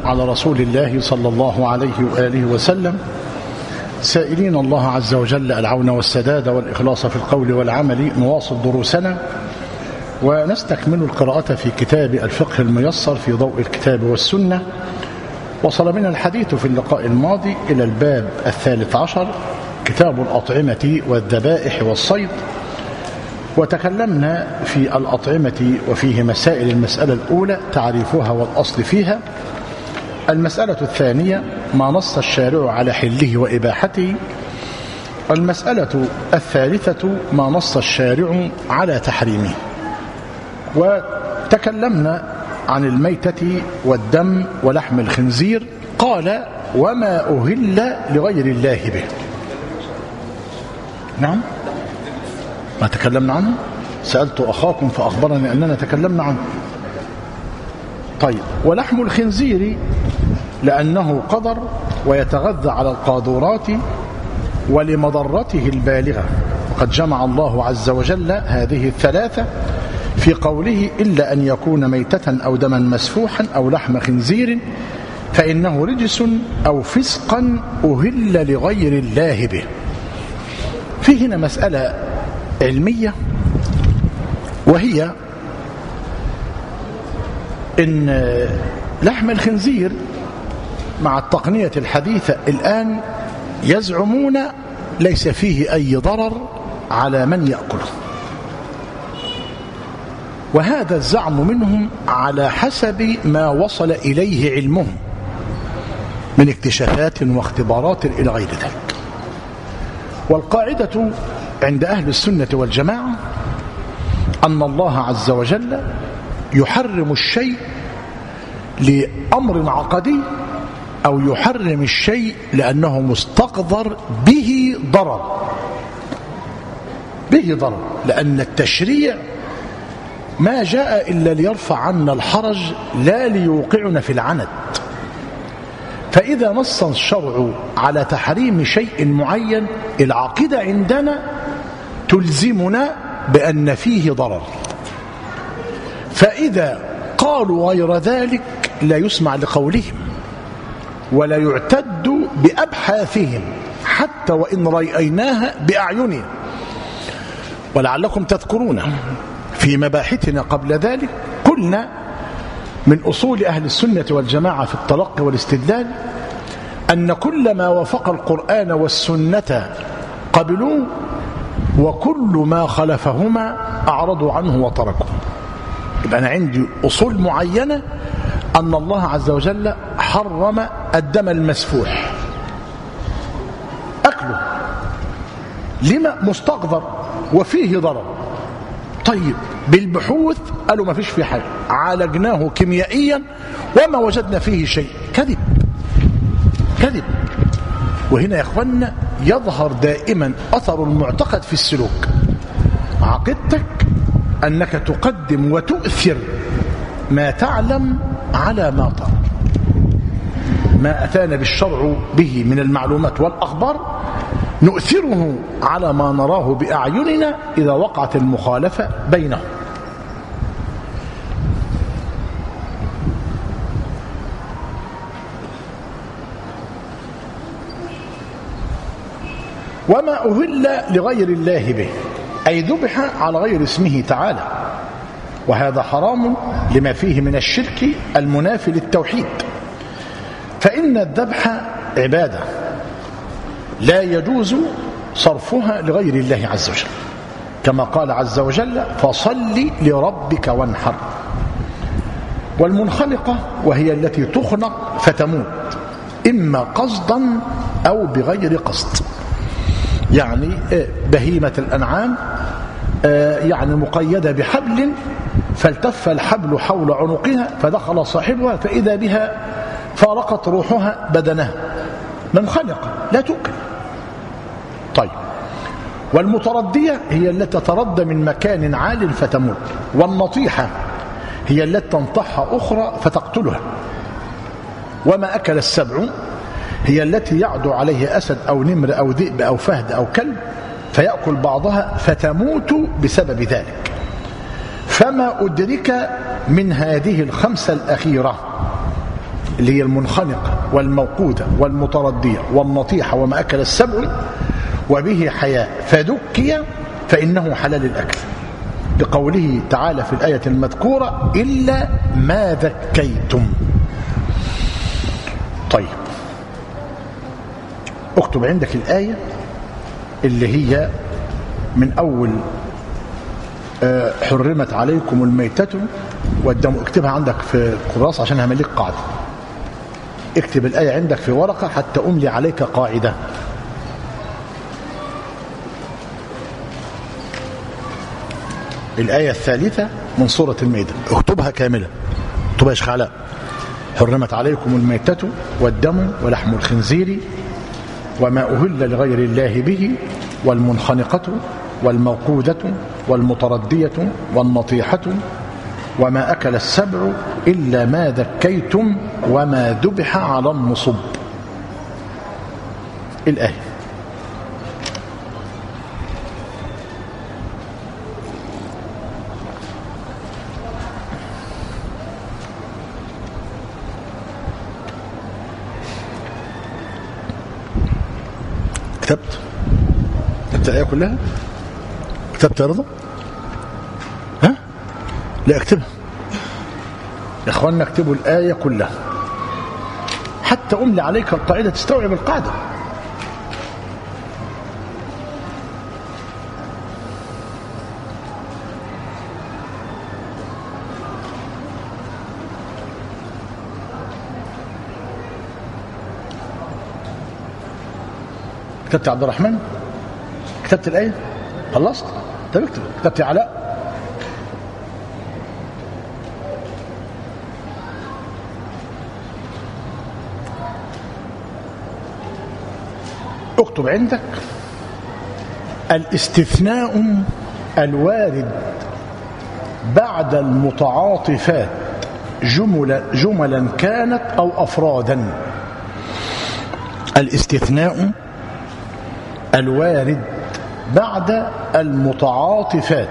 على رسول الله صلى الله عليه وآله وسلم سائلين الله عز وجل العون والسداد والإخلاص في القول والعمل نواصل دروسنا ونستكمل القراءة في كتاب الفقه الميسر في ضوء الكتاب والسنة وصل بنا الحديث في اللقاء الماضي إلى الباب الثالث عشر كتاب الأطعمة والذبائح والصيد وتكلمنا في الأطعمة وفيه مسائل المسألة الأولى تعريفها والأصل فيها المسألة الثانية ما نص الشارع على حله وإباحته المسألة الثالثة ما نص الشارع على تحريمه وتكلمنا عن الميتة والدم ولحم الخنزير قال وما أهل لغير الله به نعم ما تكلمنا عنه سألت أخاكم فأخبرني أننا تكلمنا عنه طيب ولحم الخنزير لأنه قدر ويتغذى على القاذورات ولمضرته البالغة وقد جمع الله عز وجل هذه الثلاثة في قوله إلا أن يكون ميتة أو دما مسفوحا أو لحم خنزير فإنه رجس أو فسقا أهل لغير الله به في هنا مسألة علمية وهي إن لحم الخنزير مع التقنية الحديثة الآن يزعمون ليس فيه أي ضرر على من يأكله وهذا الزعم منهم على حسب ما وصل إليه علمهم من اكتشافات واختبارات إلى غير ذلك والقاعدة عند أهل السنة والجماعة أن الله عز وجل يحرم الشيء لأمر عقدي أو يحرم الشيء لأنه مستقذر به ضرر به ضرر لأن التشريع ما جاء إلا ليرفع عنا الحرج لا ليوقعنا في العند فإذا نص الشرع على تحريم شيء معين العقيدة عندنا تلزمنا بأن فيه ضرر فإذا قالوا غير ذلك لا يسمع لقولهم ولا يعتد بأبحاثهم حتى وإن رأيناها بأعيننا ولعلكم تذكرون في مباحثنا قبل ذلك قلنا من أصول أهل السنة والجماعة في التلقي والاستدلال أن كل ما وافق القرآن والسنة قبلوه وكل ما خلفهما أعرضوا عنه وتركوه يبقى أنا عندي أصول معينة أن الله عز وجل حرم الدم المسفوح أكله لما مستقذر وفيه ضرر طيب بالبحوث قالوا ما فيش فيه حاجة عالجناه كيميائيا وما وجدنا فيه شيء كذب كذب وهنا يا اخوانا يظهر دائما أثر المعتقد في السلوك عقيدتك أنك تقدم وتؤثر ما تعلم على ما ترى ما أتانا بالشرع به من المعلومات والأخبار نؤثره على ما نراه بأعيننا إذا وقعت المخالفة بينهم وما أهل لغير الله به أي ذبح على غير اسمه تعالى وهذا حرام لما فيه من الشرك المنافي للتوحيد فإن الذبح عبادة لا يجوز صرفها لغير الله عز وجل كما قال عز وجل فصل لربك وانحر والمنخلقة وهي التي تخنق فتموت إما قصدا أو بغير قصد يعني بهيمة الأنعام يعني مقيدة بحبل فالتف الحبل حول عنقها فدخل صاحبها فإذا بها فارقت روحها بدنها منخلقة لا تؤكل طيب والمتردية هي التي تتردى من مكان عال فتموت والنطيحة هي التي تنطحها أخرى فتقتلها وما أكل السبع هي التي يعدو عليه أسد أو نمر أو ذئب أو فهد أو كلب فيأكل بعضها فتموت بسبب ذلك فما أدرك من هذه الخمسة الأخيرة اللي هي المنخنقة والموقودة والمتردية والنطيحة وما أكل السبع وبه حياء فدكي فإنه حلال الأكل لقوله تعالى في الآية المذكورة إلا ما ذكيتم طيب اكتب عندك الآية اللي هي من أول حرمت عليكم الميتة والدم اكتبها عندك في كراس عشان همليك قاعدة اكتب الآية عندك في ورقة حتى أملي عليك قاعدة الآية الثالثة من سورة الميدة اكتبها كاملة اكتبها يا شيخ علاء حرمت عليكم الميتة والدم ولحم الخنزير وما أهل لغير الله به والمنخنقة والموقودة والمتردية والنطيحة وما أكل السبع إلا ما ذكيتم وما ذبح على النصب الآية كتبت كتبت الآية كلها كتبت يا رضا ها لا اكتبها يا اخوانا اكتبوا الآية كلها حتى أملي عليك القاعدة تستوعب القاعدة كتبت عبد الرحمن كتبت الآية خلصت طب اكتب كتبت علاء اكتب عندك الاستثناء الوارد بعد المتعاطفات جملا, جملا كانت أو أفرادا الاستثناء الوارد بعد المتعاطفات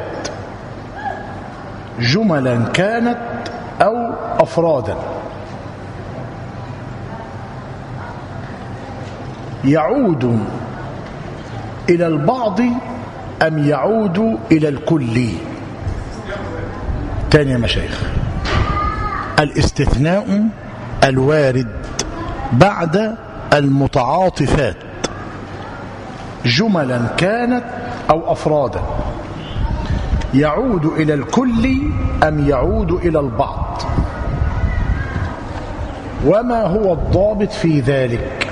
جملا كانت أو أفرادا يعود إلى البعض أم يعود إلى الكل تاني يا مشايخ الاستثناء الوارد بعد المتعاطفات جملا كانت أو أفرادا يعود إلى الكل أم يعود إلى البعض وما هو الضابط في ذلك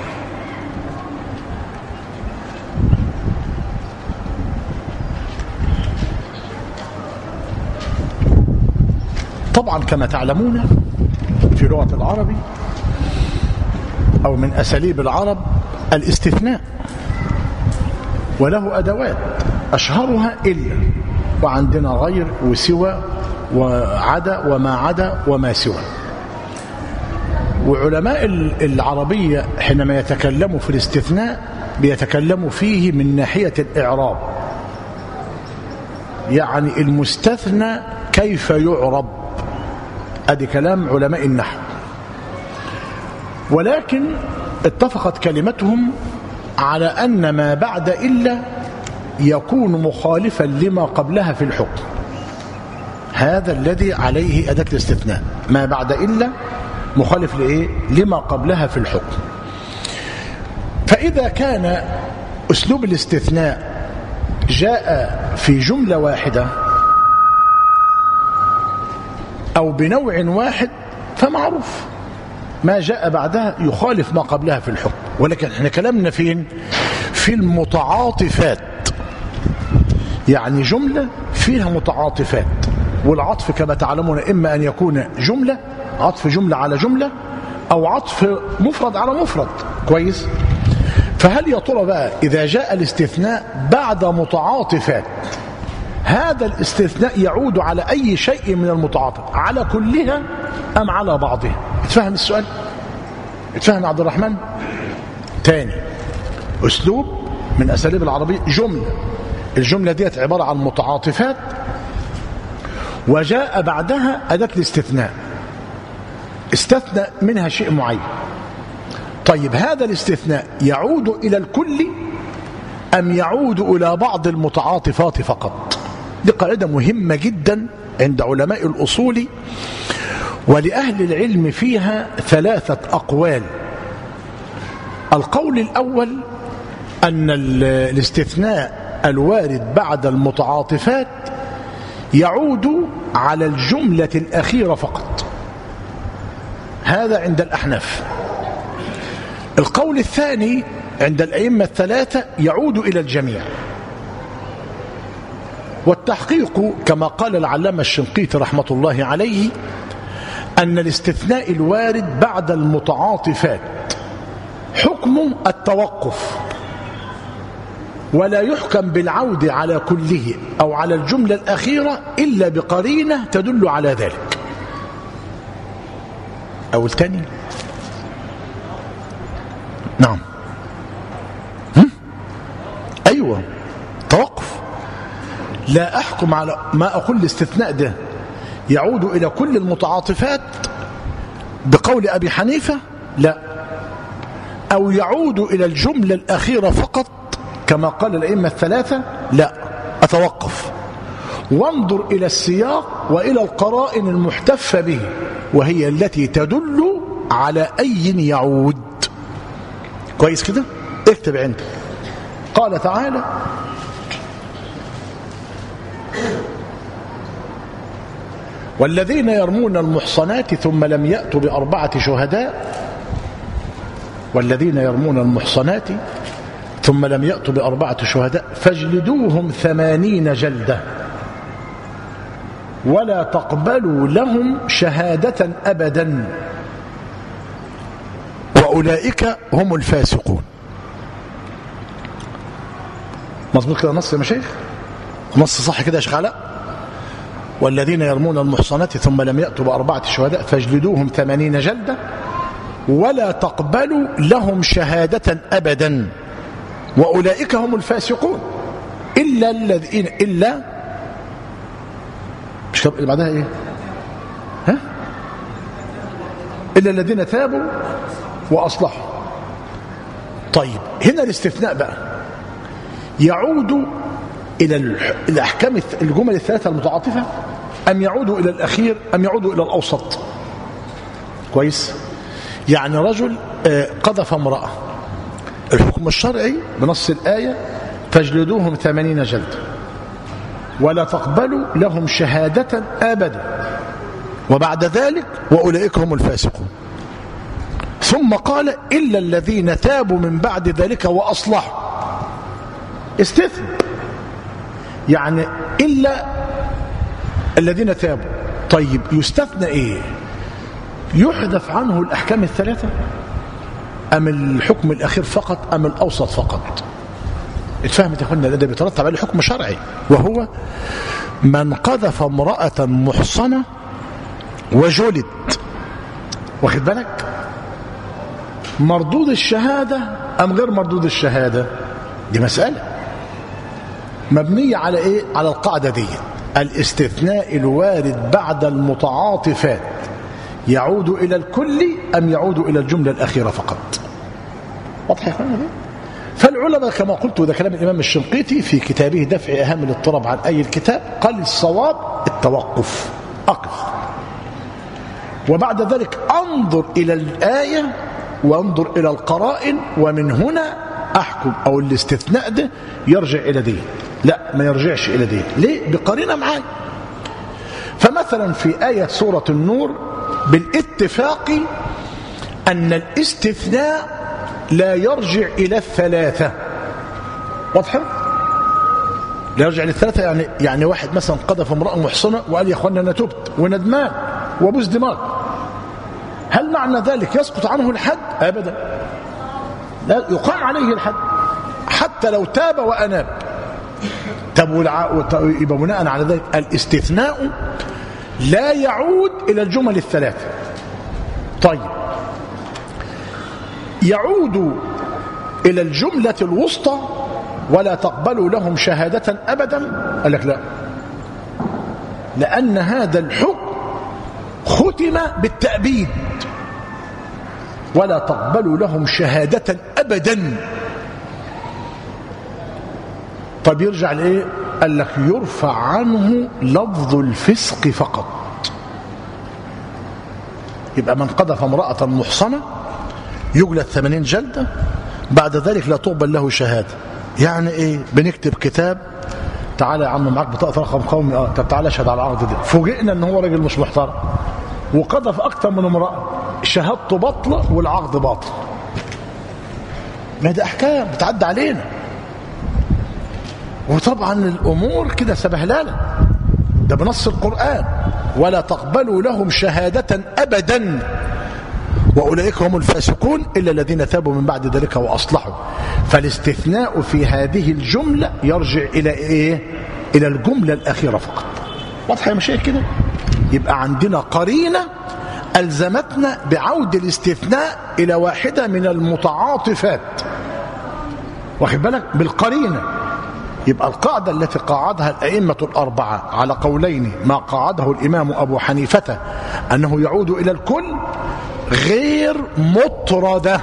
طبعا كما تعلمون في لغة العرب أو من أساليب العرب الاستثناء وله أدوات أشهرها إلا وعندنا غير وسوى وعدا وما عدا وما سوى وعلماء العربية حينما يتكلموا في الاستثناء بيتكلموا فيه من ناحية الإعراب يعني المستثنى كيف يعرب ادي كلام علماء النحو ولكن اتفقت كلمتهم على أن ما بعد إلا يكون مخالفا لما قبلها في الحكم هذا الذي عليه أداة الاستثناء ما بعد إلا مخالف لإيه؟ لما قبلها في الحكم فإذا كان أسلوب الاستثناء جاء في جملة واحدة أو بنوع واحد فمعروف ما جاء بعدها يخالف ما قبلها في الحكم ولكن احنا كلامنا فين في المتعاطفات يعني جملة فيها متعاطفات والعطف كما تعلمون إما أن يكون جملة عطف جملة على جملة أو عطف مفرد على مفرد كويس فهل يا ترى بقى إذا جاء الاستثناء بعد متعاطفات هذا الاستثناء يعود على أي شيء من المتعاطف على كلها أم على بعضها اتفهم السؤال اتفهم عبد الرحمن تاني أسلوب من أساليب العربية جملة الجملة ديت عبارة عن متعاطفات وجاء بعدها أداة الاستثناء استثنى منها شيء معين طيب هذا الاستثناء يعود إلى الكل أم يعود إلى بعض المتعاطفات فقط دي قاعدة مهمة جدا عند علماء الأصول ولأهل العلم فيها ثلاثة أقوال القول الأول أن الاستثناء الوارد بعد المتعاطفات يعود على الجملة الأخيرة فقط هذا عند الأحناف القول الثاني عند الأئمة الثلاثة يعود إلى الجميع والتحقيق كما قال العلامة الشنقيطي رحمة الله عليه أن الاستثناء الوارد بعد المتعاطفات حكم التوقف ولا يحكم بالعود على كله أو على الجملة الأخيرة إلا بقرينة تدل على ذلك أو الثاني نعم هم؟ أيوة توقف لا أحكم على ما أقول الاستثناء ده يعود إلى كل المتعاطفات بقول أبي حنيفة لا أو يعود إلى الجملة الأخيرة فقط كما قال الأئمة الثلاثة لا أتوقف وانظر إلى السياق وإلى القرائن المحتفة به وهي التي تدل على أي يعود كويس كده اكتب عندك قال تعالى والذين يرمون المحصنات ثم لم يأتوا بأربعة شهداء والذين يرمون المحصنات ثم لم يأتوا بأربعة شهداء فاجلدوهم ثمانين جلدة ولا تقبلوا لهم شهادة أبدا وأولئك هم الفاسقون مظبوط كده نص يا مشايخ نص صح كده يا شيخ علاء والذين يرمون المحصنات ثم لم يأتوا بأربعة شهداء فاجلدوهم ثمانين جلدة ولا تقبلوا لهم شهادة أبدا وأولئك هم الفاسقون إلا الذين إلا مش اللي بعدها إيه ها إلا الذين تابوا وأصلحوا طيب هنا الاستثناء بقى يعود إلى الأحكام الجمل الثلاثة المتعاطفة أم يعود إلى الأخير أم يعود إلى الأوسط كويس يعني رجل قذف امرأة الحكم الشرعي بنص الآية فاجلدوهم ثمانين جلد ولا تقبلوا لهم شهادة أبدا وبعد ذلك وأولئك هم الفاسقون ثم قال إلا الذين تابوا من بعد ذلك وأصلحوا استثنى يعني إلا الذين تابوا طيب يستثنى إيه يحذف عنه الأحكام الثلاثة أم الحكم الأخير فقط أم الأوسط فقط الفهم يا اخوانا ده بيترتب عليه حكم شرعي وهو من قذف امرأة محصنة وجلد واخد بالك مردود الشهادة أم غير مردود الشهادة دي مسألة مبنية على إيه على القاعدة دي الاستثناء الوارد بعد المتعاطفات يعود إلى الكل أم يعود إلى الجملة الأخيرة فقط واضح يا اخوانا فالعلماء كما قلت وده كلام الإمام الشنقيطي في كتابه دفع أهم الاضطراب عن أي الكتاب قال الصواب التوقف أقف وبعد ذلك أنظر إلى الآية وانظر إلى القرائن ومن هنا أحكم أو الاستثناء ده يرجع إلى دي لا ما يرجعش إلى دي ليه بقرينة معاي فمثلا في آية سورة النور بالاتفاق أن الاستثناء لا يرجع إلى الثلاثة واضحة؟ لا يرجع للثلاثة يعني يعني واحد مثلا قذف امرأة محصنة وقال يا اخوانا أنا تبت وندمان وبوس دماغ هل معنى ذلك يسقط عنه الحد؟ أبدا لا يقام عليه الحد حتى لو تاب وأناب طب يبقى بناء على ذلك الاستثناء لا يعود إلى الجمل الثلاثة طيب يعود إلى الجملة الوسطى ولا تقبلوا لهم شهادة أبدا قال لك لا لأن هذا الحكم ختم بالتأبيد ولا تقبلوا لهم شهادة أبدا طب يرجع لإيه قال لك يرفع عنه لفظ الفسق فقط يبقى من قذف امرأة محصنة يجلد ثمانين جلدة بعد ذلك لا تقبل له شهادة يعني ايه بنكتب كتاب تعالى يا عم معاك بطاقة رقم قومي اه طب تعالى اشهد على العقد دي فوجئنا ان هو راجل مش محترم وقذف اكتر من امرأة شهادته باطلة والعقد باطل ما ده احكام بتعدي علينا وطبعا الامور كده سبهلاله ده بنص القرآن ولا تقبلوا لهم شهادة أبدا وأولئك هم الفاسقون إلا الذين تابوا من بعد ذلك وأصلحوا فالاستثناء في هذه الجملة يرجع إلى إيه إلى الجملة الأخيرة فقط واضحة يا مشايخ كده يبقى عندنا قرينة ألزمتنا بعود الاستثناء إلى واحدة من المتعاطفات واخد بالك بالقرينة يبقى القاعدة التي قاعدها الأئمة الأربعة على قولين ما قاعده الإمام أبو حنيفة أنه يعود إلى الكل غير مطردة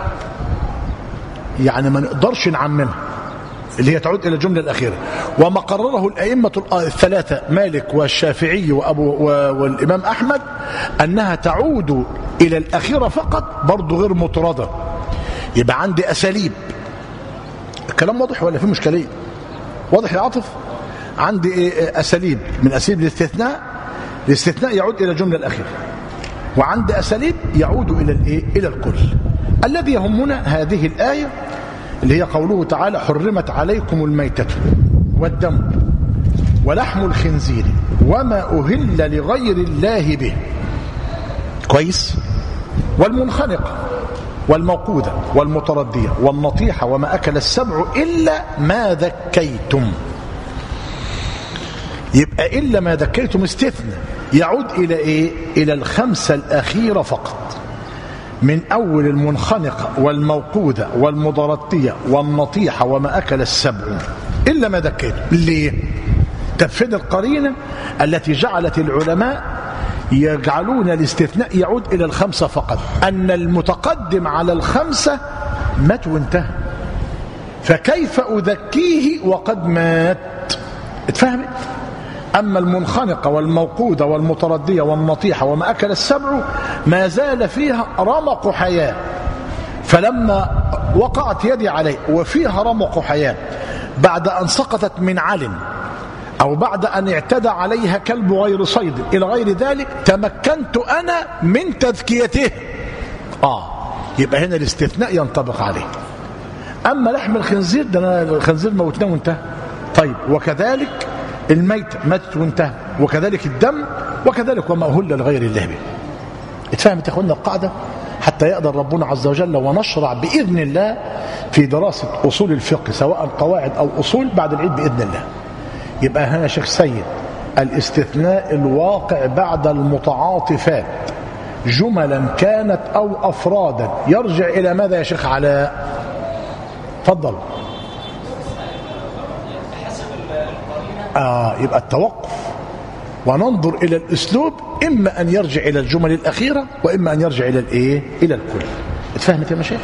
يعني ما نقدرش نعممها اللي هي تعود إلى الجملة الأخيرة وما قرره الأئمة الثلاثة مالك والشافعي وأبو والإمام أحمد أنها تعود إلى الأخيرة فقط برضه غير مطردة يبقى عندي أساليب الكلام واضح ولا في مشكلة واضح يا عاطف عندي إيه أساليب من أساليب الاستثناء الاستثناء يعود إلى الجملة الأخيرة وعندي أساليب يعود إلى الإيه إلى الكل الذي يهمنا هذه الآية اللي هي قوله تعالى حرمت عليكم الميتة والدم ولحم الخنزير وما أهل لغير الله به كويس والمنخنقة والموقودة والمتردية والنطيحة وما أكل السبع إلا ما ذكيتم يبقى إلا ما ذكيتم استثنى يعود إلى إيه؟ إلى الخمسة الأخيرة فقط من أول المنخنقة والموقودة والمضرطية والنطيحة وما أكل السبع إلا ما ذكيتم ليه؟ تفيد القرينة التي جعلت العلماء يجعلون الاستثناء يعود إلى الخمسة فقط أن المتقدم على الخمسة مات وانتهى فكيف أذكيه وقد مات اتفهمت أما المنخنقة والموقودة والمتردية والنطيحة وما أكل السبع ما زال فيها رمق حياة فلما وقعت يدي عليه وفيها رمق حياة بعد أن سقطت من علم أو بعد أن اعتدى عليها كلب غير صيد إلى غير ذلك تمكنت أنا من تذكيته آه يبقى هنا الاستثناء ينطبق عليه أما لحم الخنزير ده أنا الخنزير موتناه وانتهى طيب وكذلك الميت مات وانتهى وكذلك الدم وكذلك وما أهل لغير الله به اتفهمت يا اخوانا القاعدة حتى يقدر ربنا عز وجل ونشرع بإذن الله في دراسة أصول الفقه سواء قواعد أو أصول بعد العيد بإذن الله يبقى هنا شيخ سيد الاستثناء الواقع بعد المتعاطفات جملا كانت أو أفرادا يرجع إلى ماذا يا شيخ علاء تفضل آه يبقى التوقف وننظر إلى الأسلوب إما أن يرجع إلى الجمل الأخيرة وإما أن يرجع إلى الإيه إلى الكل اتفهمت يا مشايخ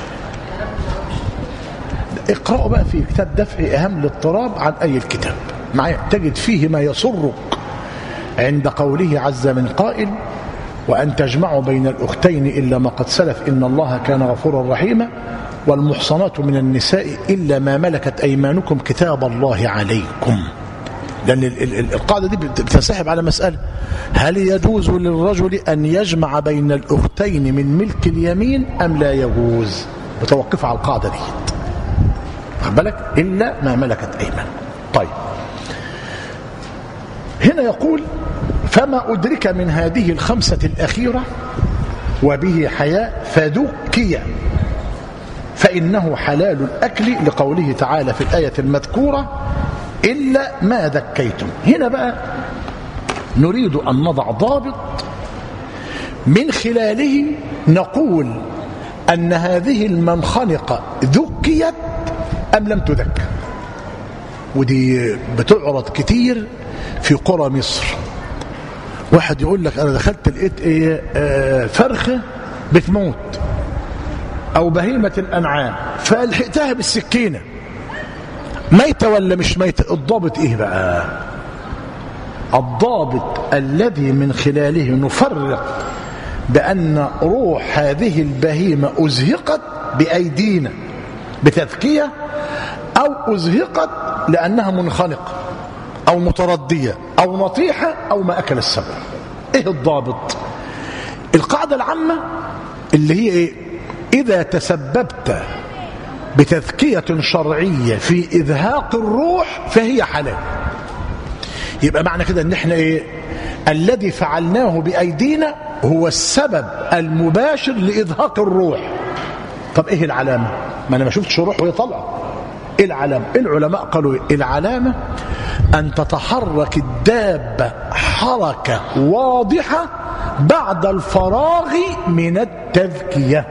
اقرأوا بقى في كتاب دفع أهم الاضطراب عن أي الكتاب معايا تجد فيه ما يسرك عند قوله عز من قائل وأن تجمعوا بين الأختين إلا ما قد سلف إن الله كان غفورا رحيما والمحصنات من النساء إلا ما ملكت أيمانكم كتاب الله عليكم لأن القاعدة دي بتنسحب على مسألة هل يجوز للرجل أن يجمع بين الأختين من ملك اليمين أم لا يجوز متوقف على القاعدة دي خد بالك إلا ما ملكت أيمان طيب هنا يقول فما أدرك من هذه الخمسة الأخيرة وبه حياء فدكي فإنه حلال الأكل لقوله تعالى في الآية المذكورة إلا ما ذكيتم هنا بقى نريد أن نضع ضابط من خلاله نقول أن هذه المنخنقة ذكيت أم لم تذك ودي بتعرض كتير في قرى مصر واحد يقول لك أنا دخلت لقيت إيه آه فرخة بتموت أو بهيمة الأنعام فألحقتها بالسكينة ميتة ولا مش ميتة الضابط إيه بقى الضابط الذي من خلاله نفرق بأن روح هذه البهيمة أزهقت بأيدينا بتذكية أو أزهقت لأنها منخنقة أو متردية أو نطيحة أو ما أكل السبع إيه الضابط القاعدة العامة اللي هي إيه إذا تسببت بتذكية شرعية في إذهاق الروح فهي حلال يبقى معنى كده ان احنا ايه الذي فعلناه بايدينا هو السبب المباشر لإذهاق الروح طب ايه العلامة ما انا ما شفتش روح وهي طالعه ايه العلامة العلماء قالوا إيه؟ العلامة ان تتحرك الدابة حركة واضحة بعد الفراغ من التذكية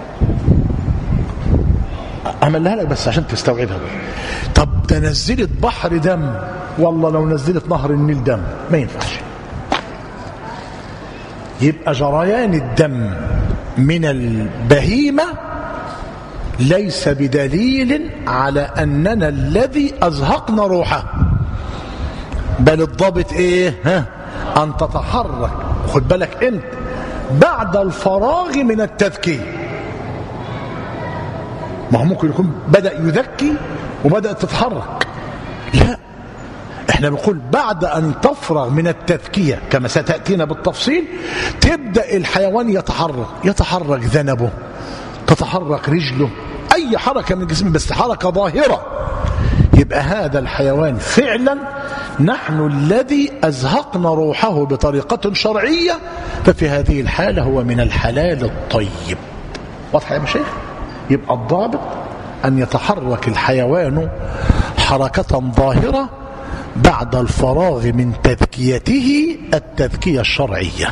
أملها لك بس عشان تستوعبها بقى. طب ده نزلت بحر دم والله لو نزلت نهر النيل دم ما ينفعش يبقى جريان الدم من البهيمة ليس بدليل على أننا الذي أزهقنا روحه بل الضابط إيه ها أن تتحرك خد بالك أنت بعد الفراغ من التذكير ما هو ممكن يكون بدأ يذكي وبدأت تتحرك لا احنا بنقول بعد ان تفرغ من التذكية كما ستأتينا بالتفصيل تبدأ الحيوان يتحرك يتحرك ذنبه تتحرك رجله اي حركة من جسمه بس حركة ظاهرة يبقى هذا الحيوان فعلا نحن الذي أزهقنا روحه بطريقة شرعية ففي هذه الحالة هو من الحلال الطيب واضح يا مشايخ يبقى الضابط أن يتحرك الحيوان حركة ظاهرة بعد الفراغ من تذكيته التذكية الشرعية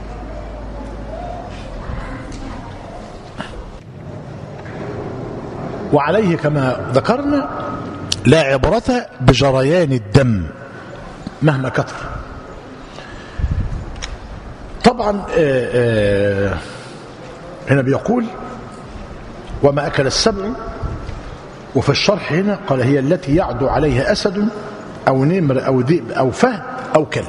وعليه كما ذكرنا لا عبرة بجريان الدم مهما كثر طبعا آآ آآ هنا بيقول وما أكل السبع وفي الشرح هنا قال هي التي يعدو عليها أسد أو نمر أو ذئب أو فهد أو كلب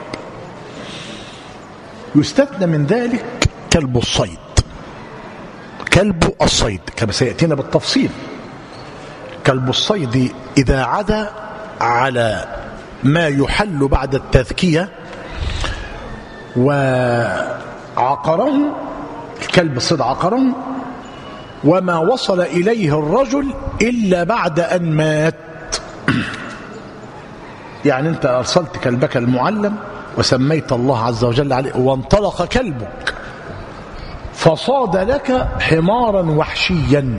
يستثنى من ذلك كلب الصيد كلب الصيد كما سيأتينا بالتفصيل كلب الصيد إذا عدا على ما يحل بعد التذكية وعقره الكلب الصيد عقره وما وصل إليه الرجل إلا بعد أن مات يعني أنت أرسلت كلبك المعلم وسميت الله عز وجل عليه وانطلق كلبك فصاد لك حمارا وحشيا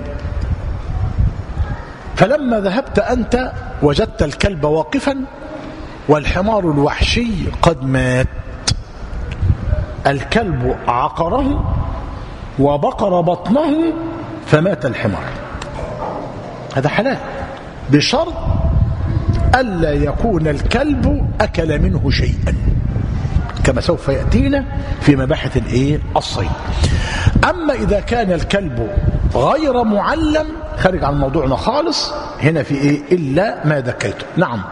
فلما ذهبت أنت وجدت الكلب واقفا والحمار الوحشي قد مات الكلب عقره وبقر بطنه فمات الحمار هذا حلال بشرط ألا يكون الكلب أكل منه شيئا كما سوف يأتينا في مباحث الايه الصيد أما إذا كان الكلب غير معلم خارج عن موضوعنا خالص هنا في إيه إلا ما ذكيته نعم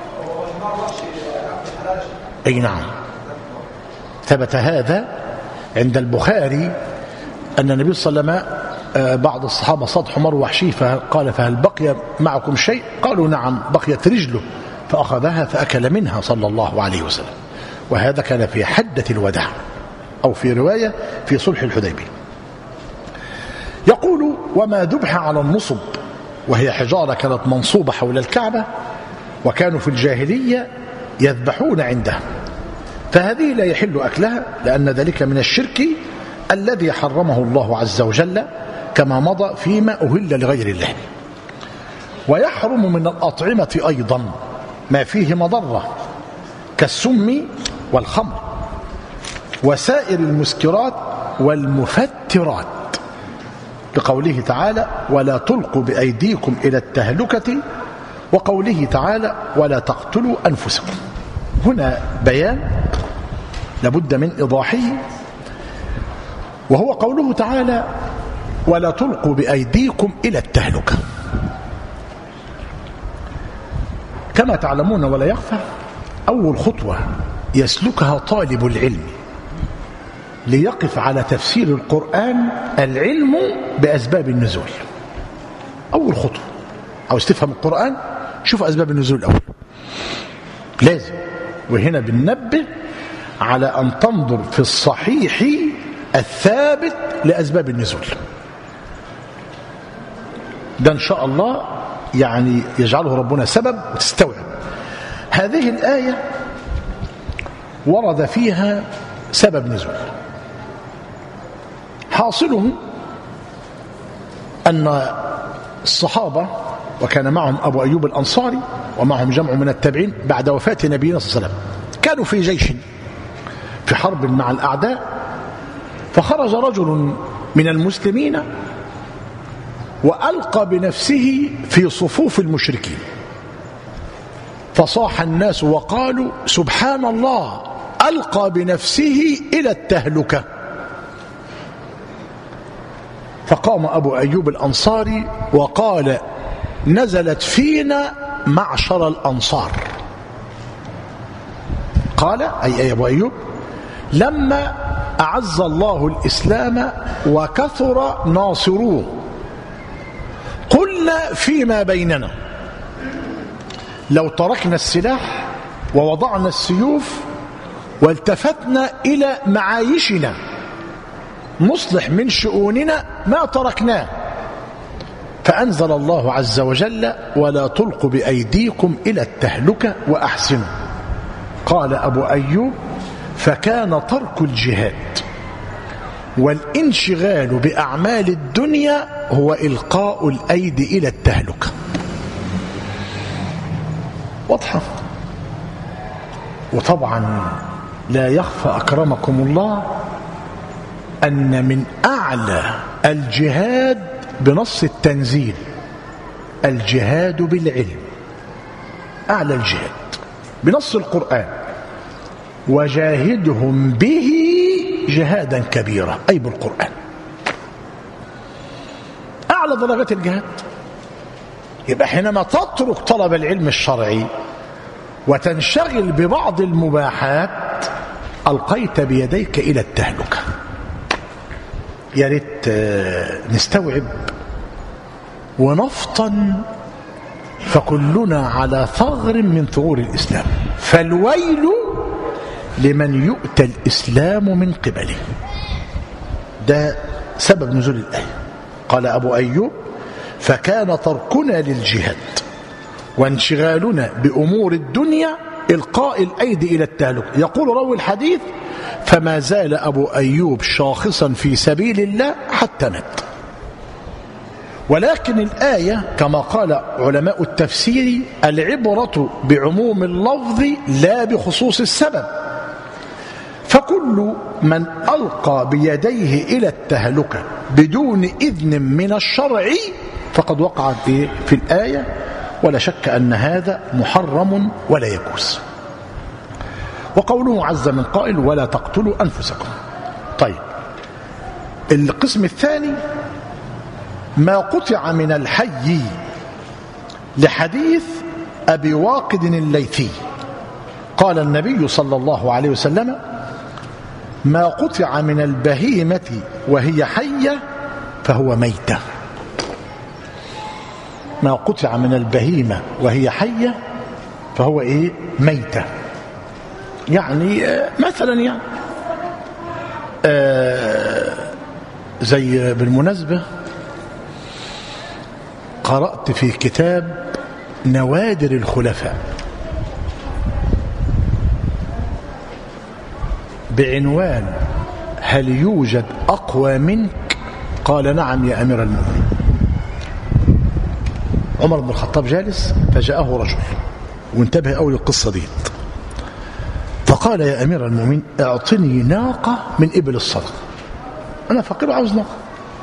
أي نعم ثبت هذا عند البخاري أن النبي صلى الله عليه وسلم بعض الصحابة صاد حمار وحشي فقال فهل بقي معكم شيء قالوا نعم بقيت رجله فأخذها فأكل منها صلى الله عليه وسلم وهذا كان في حدة الوداع أو في رواية في صلح الحديبية يقول وما ذبح على النصب وهي حجارة كانت منصوبة حول الكعبة وكانوا في الجاهلية يذبحون عندها فهذه لا يحل أكلها لأن ذلك من الشرك الذي حرمه الله عز وجل كما مضى فيما أهل لغير الله ويحرم من الأطعمة أيضا ما فيه مضرة كالسم والخمر وسائر المسكرات والمفترات لقوله تعالى ولا تلقوا بأيديكم إلى التهلكة وقوله تعالى ولا تقتلوا أنفسكم هنا بيان لابد من إيضاحه وهو قوله تعالى ولا تلقوا بأيديكم إلى التهلكة كما تعلمون ولا يخفى أول خطوة يسلكها طالب العلم ليقف على تفسير القرآن العلم بأسباب النزول أول خطوة أو تفهم القرآن شوف أسباب النزول الأول لازم وهنا بننبه على أن تنظر في الصحيح الثابت لأسباب النزول ده إن شاء الله يعني يجعله ربنا سبب وتستوعب هذه الآية ورد فيها سبب نزول حاصله أن الصحابة وكان معهم أبو أيوب الأنصاري ومعهم جمع من التابعين بعد وفاة نبينا صلى الله عليه وسلم كانوا في جيش في حرب مع الأعداء فخرج رجل من المسلمين وألقى بنفسه في صفوف المشركين فصاح الناس وقالوا سبحان الله ألقى بنفسه إلى التهلكة فقام أبو أيوب الأنصاري وقال نزلت فينا معشر الأنصار قال أي أي أبو أيوب لما أعز الله الإسلام وكثر ناصروه قلنا فيما بيننا لو تركنا السلاح ووضعنا السيوف والتفتنا إلى معايشنا نصلح من شؤوننا ما تركناه فأنزل الله عز وجل ولا تلقوا بأيديكم إلى التهلكة وأحسنوا قال أبو أيوب فكان ترك الجهاد والانشغال بأعمال الدنيا هو إلقاء الأيدي إلى التهلكة واضحة وطبعا لا يخفى أكرمكم الله أن من أعلى الجهاد بنص التنزيل الجهاد بالعلم أعلى الجهاد بنص القرآن وجاهدهم به جهادا كبيرا أي بالقرآن أعلى درجات الجهاد يبقى حينما تترك طلب العلم الشرعي وتنشغل ببعض المباحات ألقيت بيديك إلى التهلكة يا ريت نستوعب ونفطن فكلنا على ثغر من ثغور الإسلام فالويل لمن يؤتى الإسلام من قبله ده سبب نزول الآية قال أبو أيوب فكان تركنا للجهاد وانشغالنا بأمور الدنيا إلقاء الأيدي إلى التهلك يقول روي الحديث فما زال أبو أيوب شاخصا في سبيل الله حتى مات ولكن الآية كما قال علماء التفسير العبرة بعموم اللفظ لا بخصوص السبب فكل من ألقى بيديه إلى التهلكة بدون إذن من الشرع فقد وقع في الآية ولا شك أن هذا محرم ولا يجوز وقوله عز من قائل ولا تقتلوا أنفسكم طيب القسم الثاني ما قطع من الحي لحديث أبي واقد الليثي قال النبي صلى الله عليه وسلم ما قطع من البهيمة وهي حية فهو ميتة ما قطع من البهيمة وهي حية فهو إيه ميتة يعني مثلا يعني آه زي بالمناسبة قرأت في كتاب نوادر الخلفاء بعنوان هل يوجد أقوى منك قال نعم يا أمير المؤمنين عمر بن الخطاب جالس فجاءه رجل وانتبه أول القصة دي فقال يا أمير المؤمنين اعطني ناقة من إبل الصدقة أنا فقير عاوز ناقة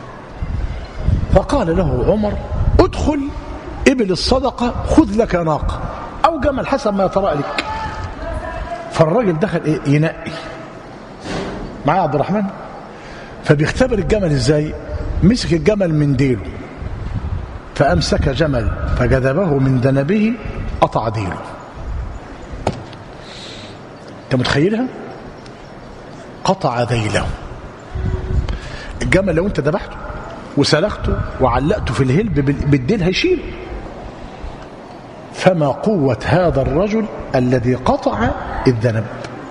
فقال له عمر ادخل إبل الصدقة خذ لك ناقة أو جمل حسب ما يطرأ لك فالراجل دخل إيه ينقي معايا عبد الرحمن فبيختبر الجمل ازاي مسك الجمل من ديله فأمسك جمل فجذبه من ذنبه قطع ديله انت متخيلها قطع ذيله الجمل لو انت ذبحته وسلخته وعلقته في الهلب بالديل هيشيله فما قوة هذا الرجل الذي قطع الذنب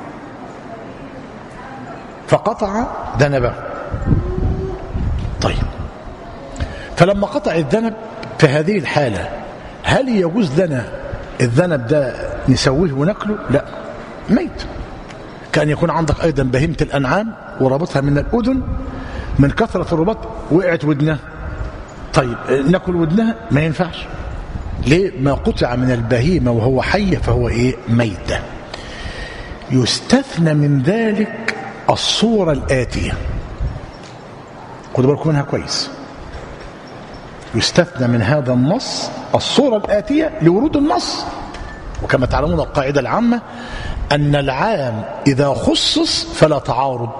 فقطع ذنبه طيب فلما قطع الذنب في هذه الحالة هل يجوز لنا الذنب ده نسويه وناكله لا ميت كان يكون عندك أيضا بهيمة الأنعام وربطها من الأذن من كثرة الرباط وقعت ودنها طيب ناكل ودنها ما ينفعش ليه ما قطع من البهيمة وهو حي فهو إيه ميتة يستثنى من ذلك الصورة الآتية خدوا بالكم منها كويس يستثنى من هذا النص الصورة الآتية لورود النص وكما تعلمون القاعدة العامة أن العام إذا خصص فلا تعارض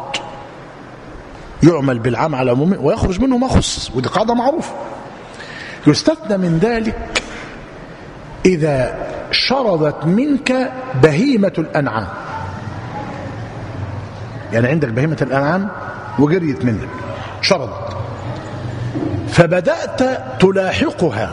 يعمل بالعام على عمومه ويخرج منه ما خصص ودي قاعدة معروفة يستثنى من ذلك إذا شردت منك بهيمة الأنعام يعني عندك بهيمة الأنعام وجريت منك شردت فبدأت تلاحقها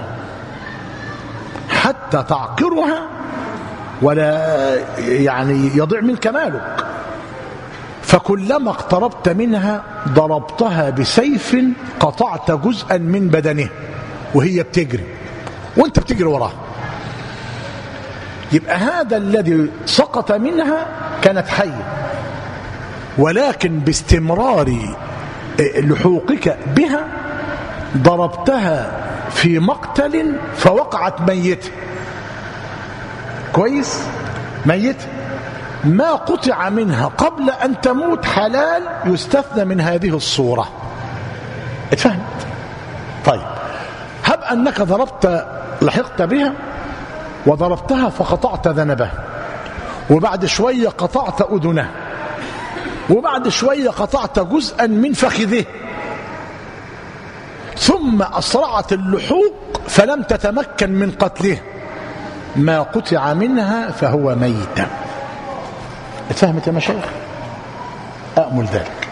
حتى تعقرها ولا يعني يضيع منك مالك فكلما اقتربت منها ضربتها بسيف قطعت جزءا من بدنه وهي بتجري وانت بتجري وراها يبقى هذا الذي سقط منها كانت حية ولكن باستمرار لحوقك بها ضربتها في مقتل فوقعت ميتة كويس ميتة ما قطع منها قبل أن تموت حلال يستثنى من هذه الصورة اتفهمت طيب هب أنك ضربت لحقت بها وضربتها فقطعت ذنبه وبعد شوية قطعت أذنه وبعد شوية قطعت جزءا من فخذه ثم أسرعت اللحوق فلم تتمكن من قتله ما قطع منها فهو ميت فهمت يا مشايخ أأمل ذلك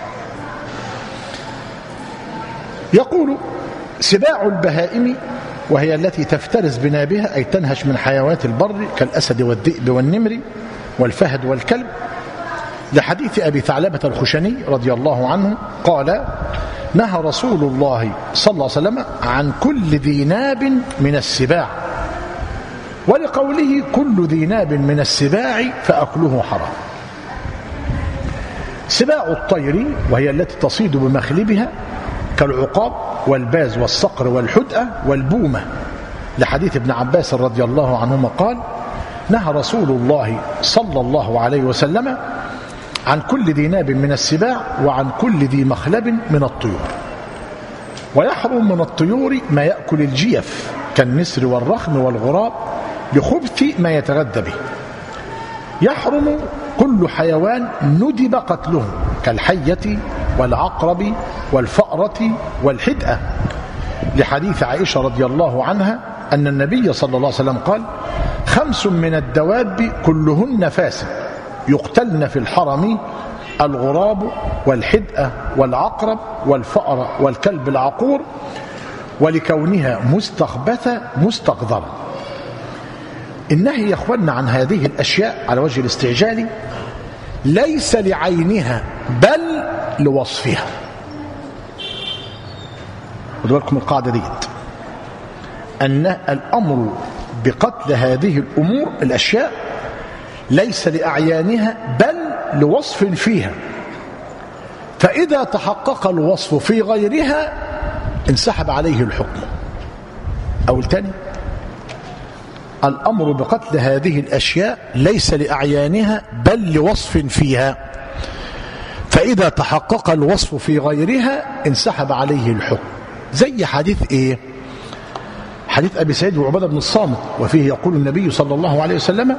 يقول سباع البهائم وهي التي تفترس بنابها أي تنهش من حيوانات البر كالأسد والذئب والنمر والفهد والكلب لحديث أبي ثعلبة الخشني رضي الله عنه قال نهى رسول الله صلى الله عليه وسلم عن كل ذي ناب من السباع ولقوله كل ذي ناب من السباع فأكله حرام سباع الطير وهي التي تصيد بمخلبها كالعقاب والباز والصقر والحدأة والبومة لحديث ابن عباس رضي الله عنهما قال نهى رسول الله صلى الله عليه وسلم عن كل ذي ناب من السباع وعن كل ذي مخلب من الطيور ويحرم من الطيور ما يأكل الجيف كالنسر والرخم والغراب لخبث ما يتغذى به يحرم كل حيوان ندب قتله كالحية والعقرب والفأرة والحدأة لحديث عائشة رضي الله عنها أن النبي صلى الله عليه وسلم قال خمس من الدواب كلهن فاسد يقتلن في الحرم الغراب والحدأة والعقرب والفأر والكلب العقور ولكونها مستخبثة مستقذرة النهي يا اخوانا عن هذه الأشياء على وجه الاستعجال ليس لعينها بل لوصفها خدوا بالكم القاعدة ديت أن الأمر بقتل هذه الأمور الأشياء ليس لأعيانها بل لوصف فيها فإذا تحقق الوصف في غيرها انسحب عليه الحكم أو الثاني الأمر بقتل هذه الأشياء ليس لأعيانها بل لوصف فيها فإذا تحقق الوصف في غيرها انسحب عليه الحكم زي حديث إيه حديث أبي سعيد وعبادة بن الصامت وفيه يقول النبي صلى الله عليه وسلم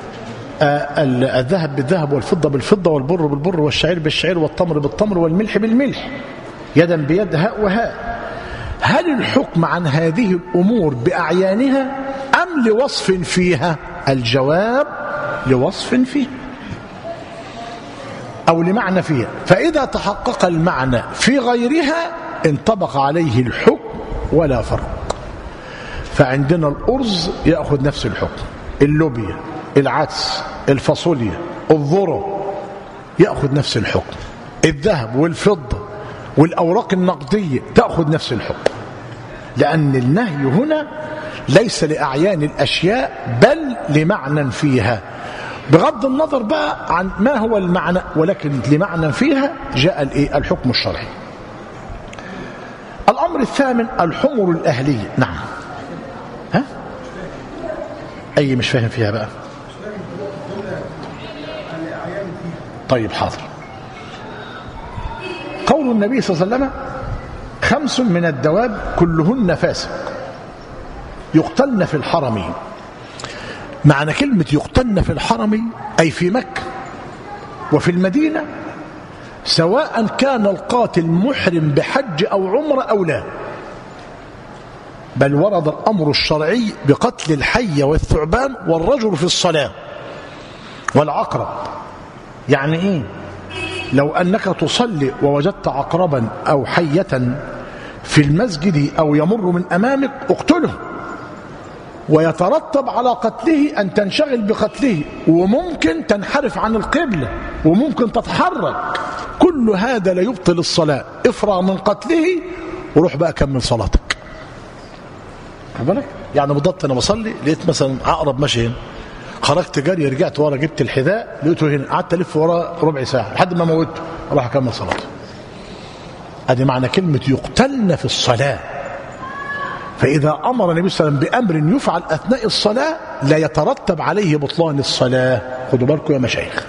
الذهب بالذهب والفضة بالفضة والبر بالبر والشعير بالشعير والتمر بالتمر والملح بالملح يدا بيد هاء وهاء هل الحكم عن هذه الأمور بأعيانها أم لوصف فيها الجواب لوصف فيها أو لمعنى فيها فإذا تحقق المعنى في غيرها انطبق عليه الحكم ولا فرق فعندنا الأرز يأخذ نفس الحكم اللوبيا العدس الفاصوليا الذرة يأخذ نفس الحكم الذهب والفضة والأوراق النقدية تأخذ نفس الحكم لأن النهي هنا ليس لأعيان الأشياء بل لمعنى فيها بغض النظر بقى عن ما هو المعنى ولكن لمعنى فيها جاء الحكم الشرعي الأمر الثامن الحمر الأهلية نعم ها أي مش فاهم فيها بقى طيب حاضر قول النبي صلى الله عليه وسلم خمس من الدواب كلهن فاسق يقتلن في الحرم معنى كلمة يقتلن في الحرم أي في مكة وفي المدينة سواء كان القاتل محرم بحج أو عمر أو لا بل ورد الأمر الشرعي بقتل الحي والثعبان والرجل في الصلاة والعقرب يعني إيه لو أنك تصلي ووجدت عقربا أو حية في المسجد أو يمر من أمامك اقتله ويترتب على قتله أن تنشغل بقتله وممكن تنحرف عن القبلة وممكن تتحرك كل هذا لا يبطل الصلاة افرغ من قتله وروح بقى كمل صلاتك بالك يعني بالضبط أنا بصلي لقيت مثلا عقرب ماشي هنا خرجت جري رجعت ورا جبت الحذاء لقيته هنا قعدت الف ورا ربع ساعه لحد ما موته راح اكمل صلاته ادي معنى كلمه يقتلن في الصلاه فاذا امر النبي صلى الله عليه وسلم بامر يفعل اثناء الصلاه لا يترتب عليه بطلان الصلاه خدوا بالكم يا مشايخ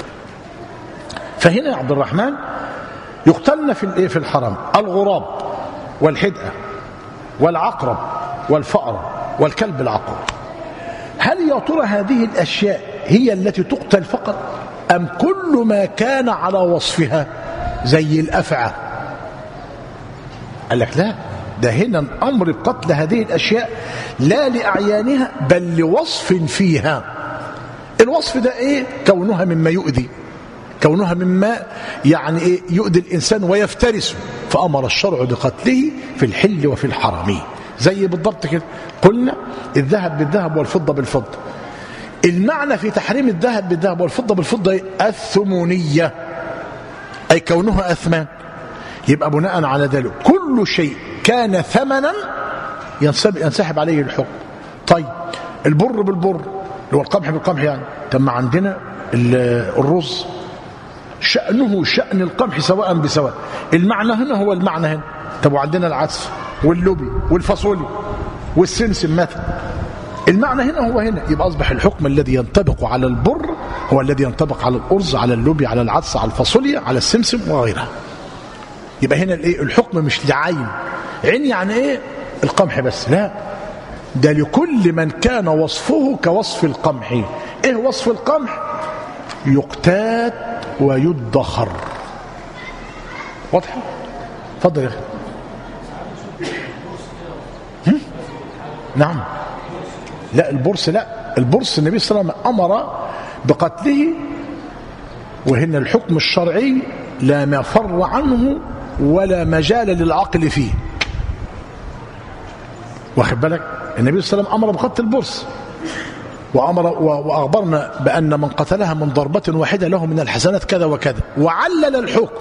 فهنا يا عبد الرحمن يقتلن في الايه في الحرم الغراب والحدقه والعقرب والفأر والكلب العقرب هل يا ترى هذه الأشياء هي التي تقتل فقط أم كل ما كان على وصفها زي الأفعى قال لك لا ده هنا الأمر بقتل هذه الأشياء لا لأعيانها بل لوصف فيها الوصف ده إيه كونها مما يؤذي كونها مما يعني إيه يؤذي الإنسان ويفترسه فأمر الشرع بقتله في الحل وفي الحرم زي بالضبط كده قلنا الذهب بالذهب والفضة بالفضة المعنى في تحريم الذهب بالذهب والفضة بالفضة الثمونية أي كونها أثمان يبقى بناء على ذلك كل شيء كان ثمنا ينسحب عليه الحكم طيب البر بالبر اللي هو القمح بالقمح يعني طب ما عندنا الرز شأنه شأن القمح سواء بسواء المعنى هنا هو المعنى هنا طب وعندنا العدس واللوبي والفاصولي والسمسم مثلا المعنى هنا هو هنا يبقى أصبح الحكم الذي ينطبق على البر هو الذي ينطبق على الأرز على اللوبي على العدس على الفاصوليا على السمسم وغيرها يبقى هنا الايه الحكم مش لعين عين يعني ايه القمح بس لا ده لكل من كان وصفه كوصف القمح ايه وصف القمح يقتات ويدخر واضحه اتفضل يا اخي نعم لا البرص لا البرص النبي صلى الله عليه وسلم امر بقتله وهنا الحكم الشرعي لا مفر عنه ولا مجال للعقل فيه واخد بالك النبي صلى الله عليه وسلم امر بقتل البرص وامر واخبرنا بان من قتلها من ضربه واحده له من الحسنات كذا وكذا وعلل الحكم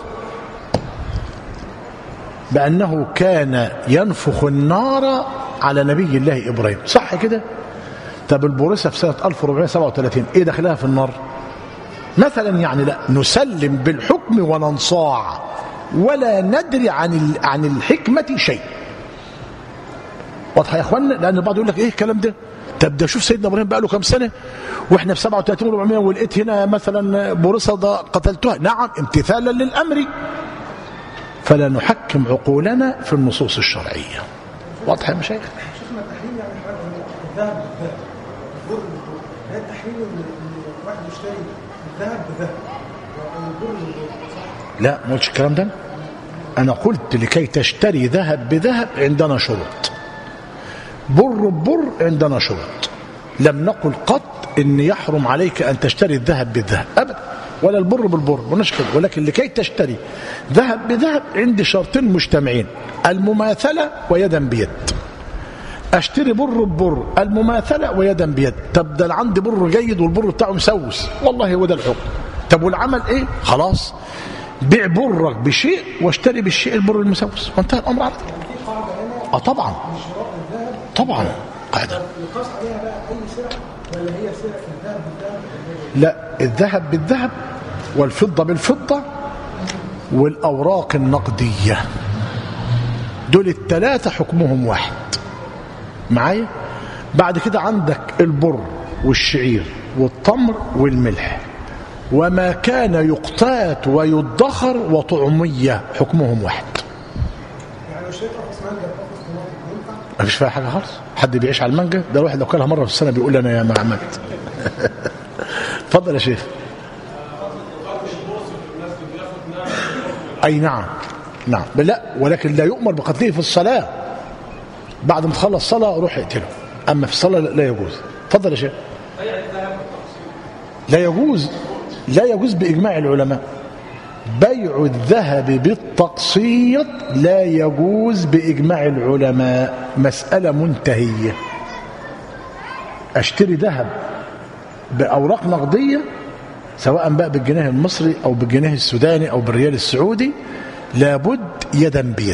بانه كان ينفخ النار على نبي الله ابراهيم صح كده طب البورصه في سنه 1437 ايه دخلها في النار مثلا يعني لا نسلم بالحكم وننصاع ولا ندري عن عن الحكمه شيء واضحه يا اخوانا لان البعض يقول لك ايه الكلام ده طب ده شوف سيدنا ابراهيم بقى له كام سنه واحنا في 37 و400 ولقيت هنا مثلا بورصه ده قتلتها نعم امتثالا للامر فلا نحكم عقولنا في النصوص الشرعيه واضح يا مشايخ شيخنا التحريم يعني الذهب بالذهب البر بالبر هي التحريم ان الواحد يشتري الذهب بذهب والبر بالبر صح؟ لا ما قلتش الكلام ده أنا قلت لكي تشتري ذهب بذهب عندنا شروط بر ببر عندنا شروط لم نقل قط ان يحرم عليك ان تشتري الذهب بالذهب ابدا ولا البر بالبر مش كده ولكن لكي تشتري ذهب بذهب عندي شرطين مجتمعين المماثله ويدا بيد اشتري بر ببر المماثله ويدا بيد طب ده أنا عندي بر جيد والبر بتاعه مسوس والله هو ده الحكم طب والعمل ايه خلاص بيع برك بشيء واشتري بالشيء البر المسوس وانتهى الامر على كده في قاعده هنا اه طبعا شراء الذهب طبعا قاعده يقاس عليها بقى اي سعر ولا هي سعر في الذهب بالذهب لا الذهب بالذهب والفضة بالفضة والأوراق النقدية دول الثلاثة حكمهم واحد معايا بعد كده عندك البر والشعير والتمر والملح وما كان يقتات ويدخر وطعمية حكمهم واحد يعني لو شريت قفص مانجا قفص طماطم ينفع؟ ما فيش فيها حاجة خالص حد بيعيش على المانجا ده الواحد لو كلها مرة في السنة بيقول أنا يا ما عملت اتفضل يا شيخ أي نعم نعم بل لا ولكن لا يؤمر بقتله في الصلاة بعد ما تخلص صلاة روح اقتله أما في الصلاة لا لا يجوز اتفضل يا شيخ لا يجوز لا يجوز بإجماع العلماء بيع الذهب بالتقسيط لا يجوز بإجماع العلماء مسألة منتهية أشتري ذهب بأوراق نقدية سواء بقى بالجنيه المصري أو بالجنيه السوداني أو بالريال السعودي لابد يدا بيد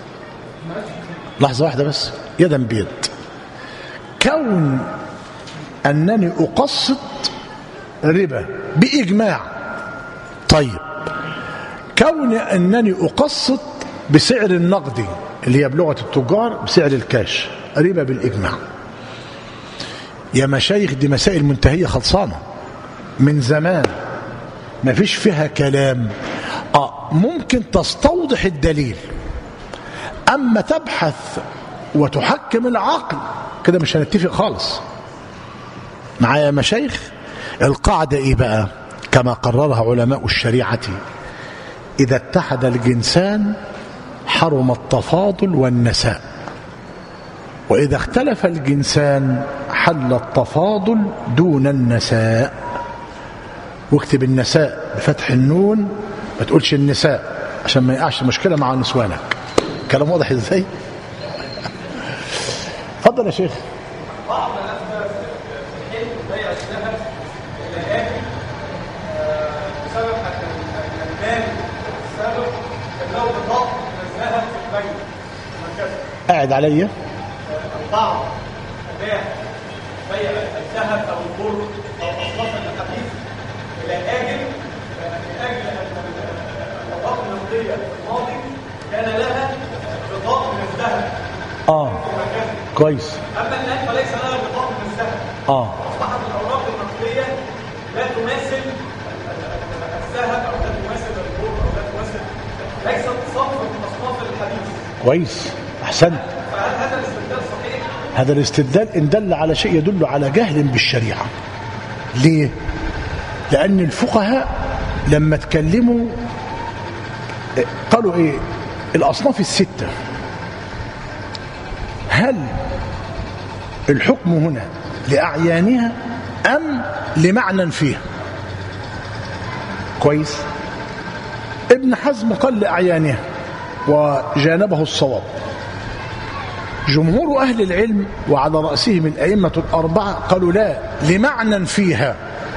لحظة واحدة بس يدا بيد كون أنني أقسط ربا بإجماع طيب كون أنني أقسط بسعر النقدي اللي هي بلغة التجار بسعر الكاش ربا بالإجماع يا مشايخ دي مسائل منتهية خلصانة من زمان ما فيش فيها كلام آه ممكن تستوضح الدليل أما تبحث وتحكم العقل كده مش هنتفق خالص معايا يا مشايخ القاعدة إيه بقى كما قررها علماء الشريعة إذا اتحد الجنسان حرم التفاضل والنساء وإذا اختلف الجنسان حل التفاضل دون النساء واكتب النساء بفتح النون ما تقولش النساء عشان ما يقعش مشكلة مع نسوانك كلام واضح ازاي اتفضل يا شيخ قاعد عليا البعض تباع بيع الذهب او البر او اصناف الحديث الى اجل من اجل ان الاوراق النقديه في الماضي كان لها غطاء من الذهب اه كويس اما الان فليس لها غطاء من الذهب اه اصبحت الاوراق النقديه لا تماثل الذهب او لا تماثل البر او لا تماثل ليست صنف من اصناف الحديث كويس احسنت فهل هذا الاستبدال صحيح؟ هذا الاستدلال ان دل على شيء يدل على جهل بالشريعه ليه لان الفقهاء لما تكلموا قالوا ايه الاصناف السته هل الحكم هنا لاعيانها ام لمعنى فيها كويس ابن حزم قال لاعيانها وجانبه الصواب جمهور أهل العلم وعلى رأسهم الأئمة الأربعة قالوا لا لمعنى فيها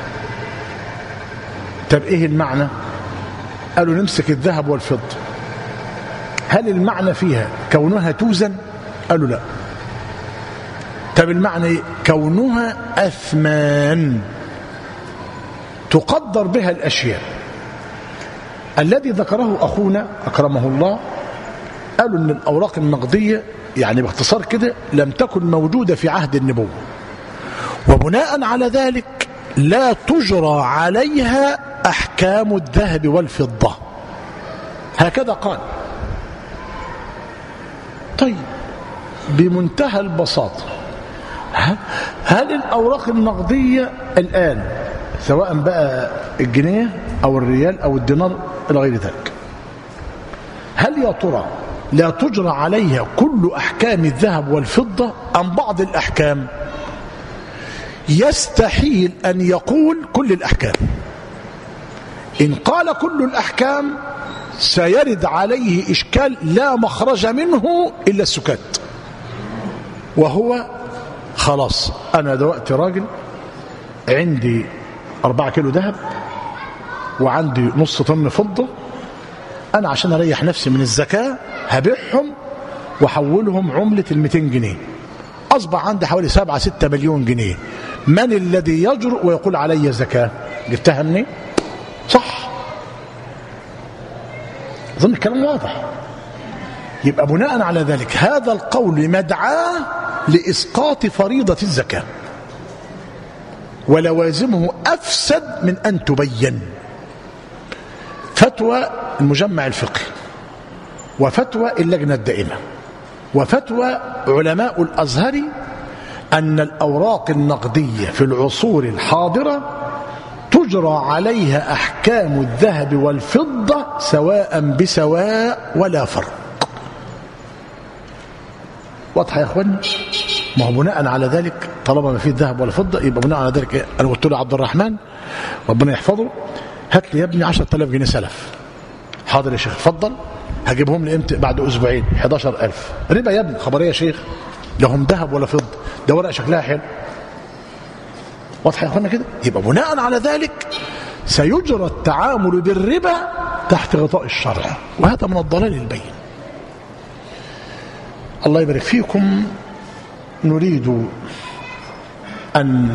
طب إيه المعنى قالوا نمسك الذهب والفضة هل المعنى فيها كونها توزن قالوا لا طب المعنى إيه؟ كونها أثمان تقدر بها الأشياء الذي ذكره أخونا أكرمه الله قالوا أن الأوراق النقدية يعني باختصار كده لم تكن موجودة في عهد النبوة وبناء على ذلك لا تجرى عليها أحكام الذهب والفضة هكذا قال طيب بمنتهى البساطة ه- هل الأوراق النقدية الآن سواء بقى الجنيه أو الريال أو الدينار إلى غير ذلك هل هل يا ترى لا تجرى عليها كل أحكام الذهب والفضة أم بعض الأحكام يستحيل أن يقول كل الأحكام إن قال كل الأحكام سيرد عليه إشكال لا مخرج منه إلا السكات وهو خلاص أنا دلوقتي راجل عندي أربعة كيلو ذهب وعندي نص طن فضة أنا عشان أريح نفسي من الزكاة هبيعهم وحولهم عملة ال 200 جنيه أصبح عندي حوالي 7 6 مليون جنيه من الذي يجرؤ ويقول علي زكاة جبتها منين صح أظن الكلام واضح يبقى بناء على ذلك هذا القول مدعاه لإسقاط فريضة الزكاة ولوازمه أفسد من أن تبين فتوى المجمع الفقهي وفتوى اللجنة الدائمة وفتوى علماء الأزهر أن الأوراق النقدية في العصور الحاضرة تجرى عليها أحكام الذهب والفضة سواء بسواء ولا فرق واضحة يا أخواني ما هو بناء على ذلك طالما ما فيه ذهب ولا فضة يبقى بناء على ذلك إيه؟ أنا قلت له عبد الرحمن ربنا يحفظه هات لي يا ابني 10000 جنيه سلف حاضر يا شيخ اتفضل هجيبهم لي امتى بعد اسبوعين 11000 ربا يا ابني خبريه يا شيخ لا هم ذهب ولا فضه ده ورقه شكلها حلو واضحه يا اخوانا كده يبقى بناء على ذلك سيجرى التعامل بالربا تحت غطاء الشرع وهذا من الضلال البين الله يبارك فيكم نريد أن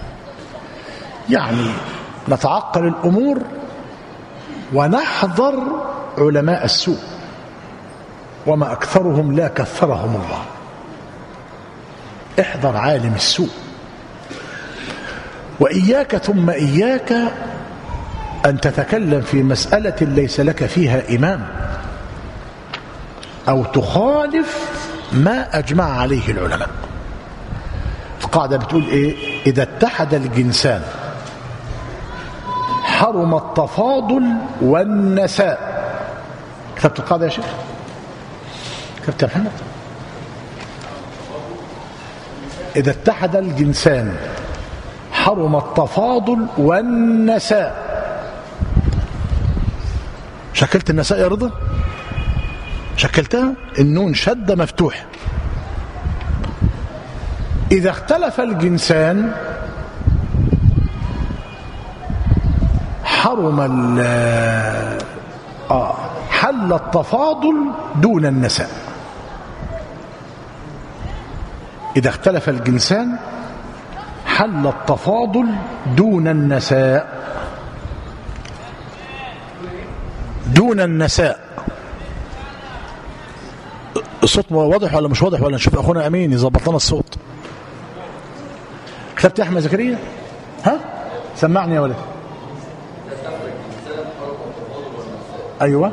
يعني نتعقل الأمور ونحذر علماء السوء وما أكثرهم لا كثرهم الله احذر عالم السوء وإياك ثم إياك أن تتكلم في مسألة ليس لك فيها إمام أو تخالف ما أجمع عليه العلماء القاعدة بتقول إيه إذا اتحد الجنسان حرم التفاضل والنساء كتبت القاعدة يا شيخ كتبت يا محمد إذا اتحد الجنسان حرم التفاضل والنساء شكلت النساء يا رضا شكلتها النون شدة مفتوحة إذا اختلف الجنسان حرم آه حل التفاضل دون النساء إذا اختلف الجنسان حل التفاضل دون النساء دون النساء الصوت واضح ولا مش واضح ولا نشوف اخونا امين يظبط لنا الصوت كتبت يا احمد زكريا ها سمعني يا ولد ايوه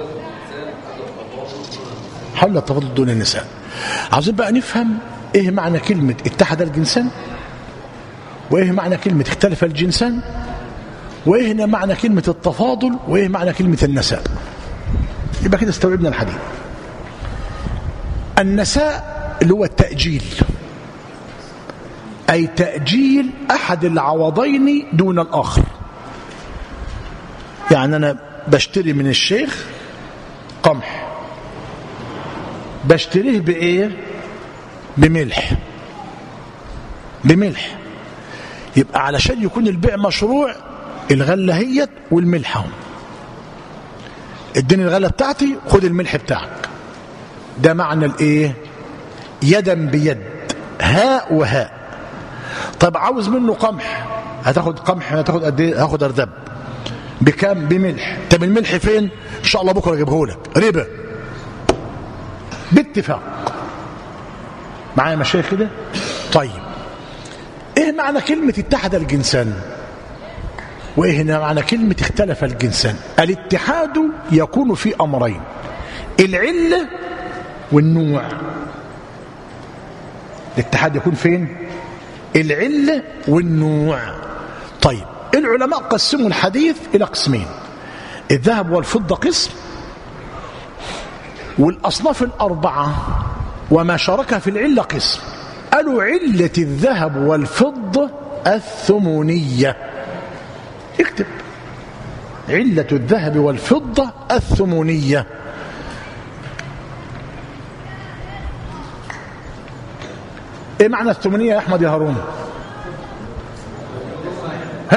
حل التفاضل دون النساء عاوزين بقى نفهم ايه معنى كلمه اتحد الجنسان وايه معنى كلمه اختلف الجنسان وايه معنى كلمه التفاضل وايه معنى كلمه النساء يبقى كده استوعبنا الحديث النساء اللي هو التأجيل أي تأجيل أحد العوضين دون الآخر يعني أنا بشتري من الشيخ قمح بشتريه بإيه بملح بملح يبقى علشان يكون البيع مشروع الغلة هيت والملح هم اديني الغلة بتاعتي خد الملح بتاعك ده معنى الايه يدا بيد هاء وهاء طب عاوز منه قمح هتاخد قمح هتاخد قد ايه هاخد اردب بكام بملح طب الملح فين ان شاء الله بكره اجيبه لك ربا باتفاق معايا مشايخ كده طيب ايه معنى كلمه اتحد الجنسان وايه معنى كلمه اختلف الجنسان الاتحاد يكون في امرين العله والنوع الاتحاد يكون فين العلة والنوع طيب العلماء قسموا الحديث إلى قسمين الذهب والفضة قسم والأصناف الأربعة وما شاركها في العلة قسم قالوا علة الذهب والفضة الثمونية اكتب علة الذهب والفضة الثمونية ايه معنى الثمانية يا احمد يا هارون ها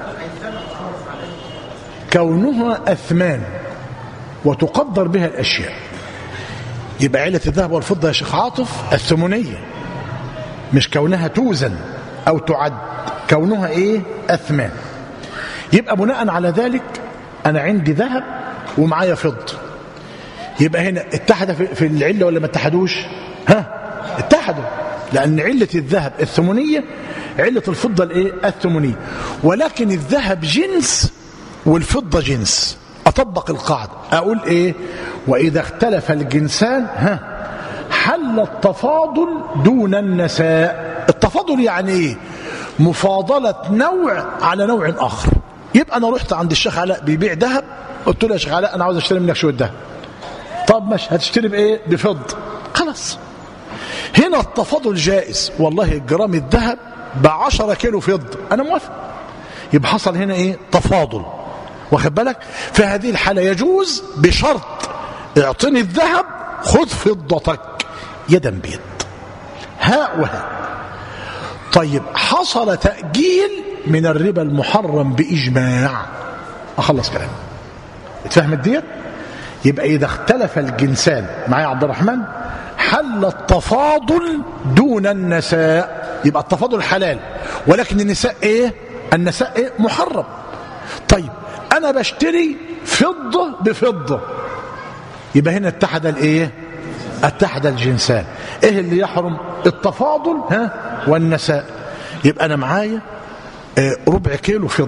كونها اثمان وتقدر بها الاشياء يبقى علة الذهب والفضة يا شيخ عاطف الثمانية مش كونها توزن او تعد كونها ايه اثمان يبقى بناء على ذلك انا عندي ذهب ومعايا فضة يبقى هنا اتحد في العلة ولا ما اتحدوش ها اتحدوا لأن علة الذهب الثمنية علة الفضة الايه الثمنية ولكن الذهب جنس والفضة جنس أطبق القاعدة أقول إيه وإذا اختلف الجنسان ها حل التفاضل دون النساء التفاضل يعني إيه مفاضلة نوع على نوع آخر يبقى أنا رحت عند الشيخ علاء بيبيع ذهب قلت له يا شيخ علاء أنا عاوز أشتري منك شوية ذهب طب ماشي هتشتري بإيه بفضة خلاص هنا التفاضل جائز والله الجرام الذهب بعشرة كيلو فضة أنا موافق يبقى حصل هنا إيه تفاضل واخد بالك في هذه الحالة يجوز بشرط اعطني الذهب خذ فضتك يدا بيد هاء وهاء طيب حصل تأجيل من الربا المحرم بإجماع أخلص كلامي اتفهمت ديت يبقى إذا اختلف الجنسان معايا عبد الرحمن حل التفاضل دون النساء يبقى التفاضل حلال ولكن النساء ايه النساء ايه محرم طيب انا بشتري فضة بفضة يبقى هنا اتحد الايه اتحد الجنسان ايه اللي يحرم التفاضل ها والنساء يبقى انا معايا اه ربع كيلو فضة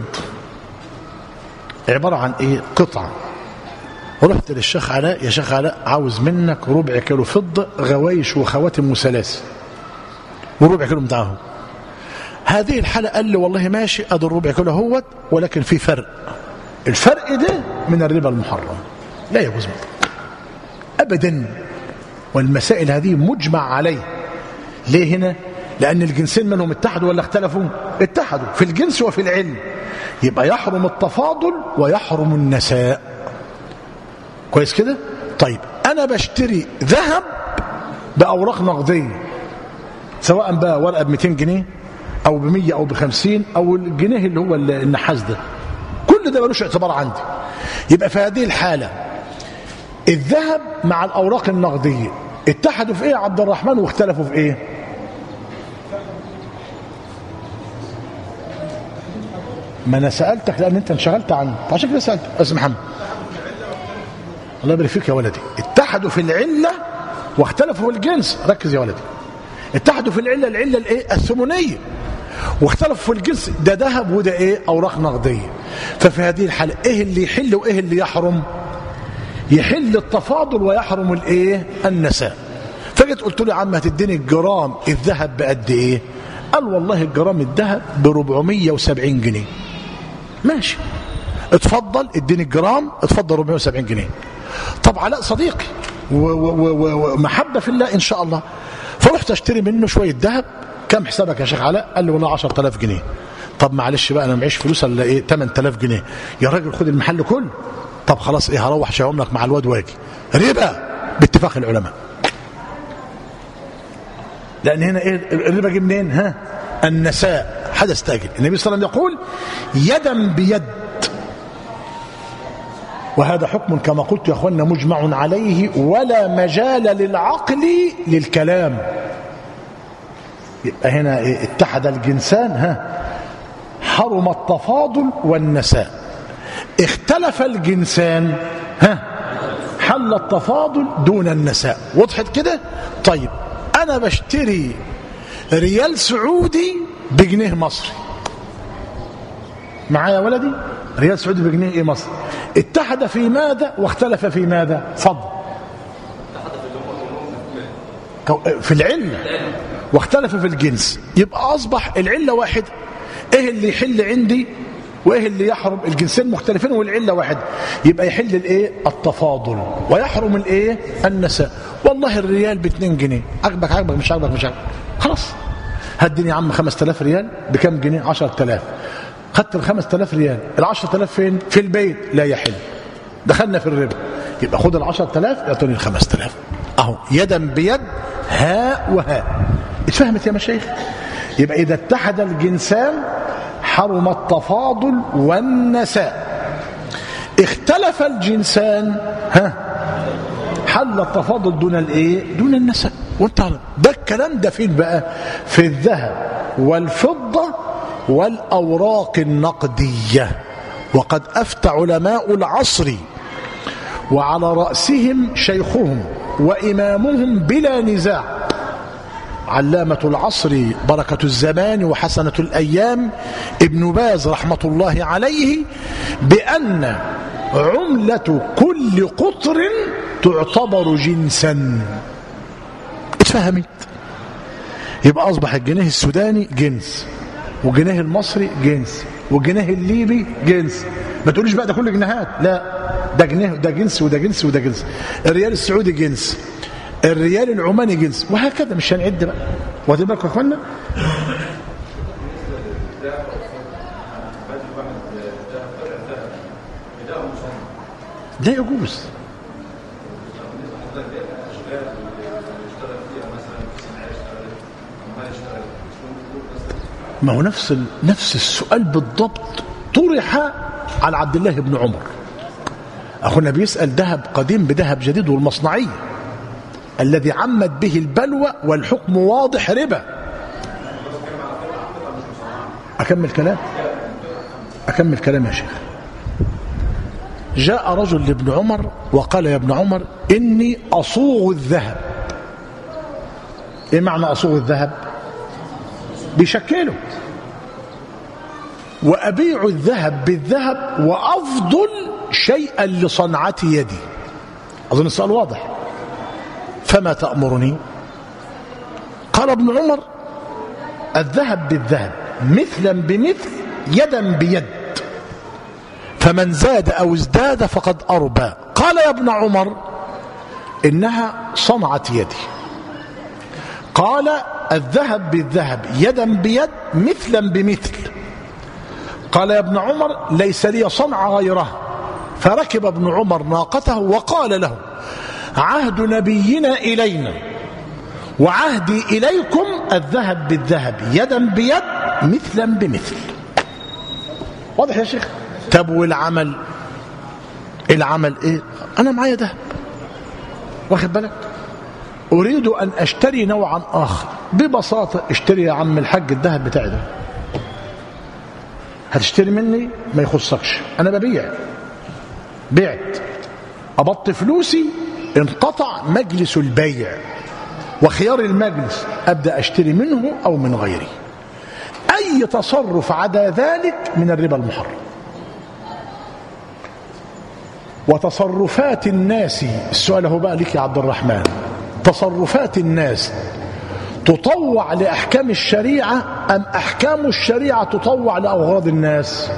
عبارة عن ايه قطعة رحت للشيخ علاء يا شيخ علاء عاوز منك ربع كيلو فضة غوايش وخواتم وسلاسل وربع كيلو بتاعهم هذه الحالة قال لي والله ماشي ادي الربع كيلو اهوت ولكن في فرق الفرق ده من الربا المحرم لا يجوز مطلق ابدا والمسائل هذه مجمع عليه ليه هنا لان الجنسين منهم اتحدوا ولا اختلفوا اتحدوا في الجنس وفي العلم يبقى يحرم التفاضل ويحرم النساء كويس كده طيب انا بشتري ذهب باوراق نقديه سواء بقى ورقه ب 200 جنيه او ب 100 او ب 50 او الجنيه اللي هو النحاس ده كل ده ملوش اعتبار عندي يبقى في هذه الحاله الذهب مع الاوراق النقديه اتحدوا في ايه يا عبد الرحمن واختلفوا في ايه ما انا سالتك لان انت انشغلت عنه عشان كده سالتك اسم محمد الله يبارك فيك يا ولدي اتحدوا في العلة واختلفوا في الجنس ركز يا ولدي اتحدوا في العلة العلة الايه الثمنية واختلفوا في الجنس ده ذهب وده ايه اوراق نقدية ففي هذه الحالة ايه اللي يحل وايه اللي يحرم يحل التفاضل ويحرم الايه النساء فجيت قلت له يا عم هتديني الجرام الذهب بقد ايه قال والله الجرام الذهب ب 470 جنيه ماشي اتفضل اديني الجرام اتفضل 470 جنيه طب علاء صديقي ومحبة في الله إن شاء الله فرحت اشتري منه شوية ذهب كم حسابك يا شيخ علاء قال لي والله 10000 جنيه طب معلش بقى انا معيش فلوس الا ايه 8000 جنيه يا راجل خد المحل كله طب خلاص ايه هروح شاوم لك مع الواد واجي ربا باتفاق العلماء لان هنا ايه الربا جه منين ها النساء حدث تاجل النبي صلى الله عليه وسلم يقول يدا بيد وهذا حكم كما قلت يا اخوانا مجمع عليه ولا مجال للعقل للكلام يبقى هنا اتحد الجنسان ها حرم التفاضل والنساء اختلف الجنسان ها حل التفاضل دون النساء وضحت كده طيب انا بشتري ريال سعودي بجنيه مصري معايا يا ولدي ريال سعودي بجنيه ايه مصري اتحد في ماذا واختلف في ماذا فضل في العلة واختلف في الجنس يبقى أصبح العلة واحدة ايه اللي يحل عندي وايه اللي يحرم الجنسين مختلفين والعله واحده يبقى يحل الايه التفاضل ويحرم الايه النساء والله الريال ب 2 جنيه عجبك عجبك مش عجبك مش عجبك خلاص هديني يا عم 5000 ريال بكام جنيه 10000 خدت ال 5000 ريال ال 10000 فين في البيت لا يحل دخلنا في الربا يبقى خد ال 10000 اعطوني ال 5000 اهو يدا بيد هاء وهاء اتفهمت يا مشايخ يبقى اذا اتحد الجنسان حرم التفاضل والنساء اختلف الجنسان ها حل التفاضل دون الايه دون النساء وانت عارف. ده الكلام ده فين بقى في الذهب والفضه والاوراق النقديه وقد افتى علماء العصر وعلى راسهم شيخهم وامامهم بلا نزاع علامة العصر بركة الزمان وحسنة الأيام ابن باز رحمة الله عليه بأن عملة كل قطر تعتبر جنسا اتفهمت يبقى أصبح الجنيه السوداني جنس والجنيه المصري جنس والجنيه الليبي جنس ما تقوليش بقى ده كل جنيهات لا ده جنيه ده جنس وده جنس وده جنس الريال السعودي جنس الريال العماني جنس وهكذا مش هنعد بقى واخدين بالكم يا اخوانا لا يجوز ما هو نفس ال... نفس السؤال بالضبط طرح على عبد الله بن عمر اخونا بيسال ذهب قديم بذهب جديد والمصنعيه الذي عمت به البلوى والحكم واضح ربا أكمل كلام أكمل كلام يا شيخ جاء رجل لابن عمر وقال يا ابن عمر إني أصوغ الذهب إيه معنى أصوغ الذهب بيشكله وأبيع الذهب بالذهب وأفضل شيئا لصنعة يدي أظن السؤال واضح فما تأمرني قال ابن عمر الذهب بالذهب مثلا بمثل يدا بيد فمن زاد أو ازداد فقد أربى قال يا ابن عمر إنها صنعت يدي قال الذهب بالذهب يدا بيد مثلا بمثل قال يا ابن عمر ليس لي صنع غيره فركب ابن عمر ناقته وقال له عهد نبينا إلينا وعهدي إليكم الذهب بالذهب يدا بيد مثلا بمثل واضح يا شيخ طب والعمل العمل ايه انا معايا ذهب واخد بالك اريد ان اشتري نوعا اخر ببساطه اشتري يا عم الحاج الذهب بتاعي ده هتشتري مني ما يخصكش انا ببيع بعت ابط فلوسي انقطع مجلس البيع وخيار المجلس ابدا اشتري منه او من غيره اي تصرف عدا ذلك من الربا المحرم وتصرفات الناس السؤال هو بقى لك يا عبد الرحمن تصرفات الناس تطوع لأحكام الشريعة أم أحكام الشريعة تطوع لأغراض الناس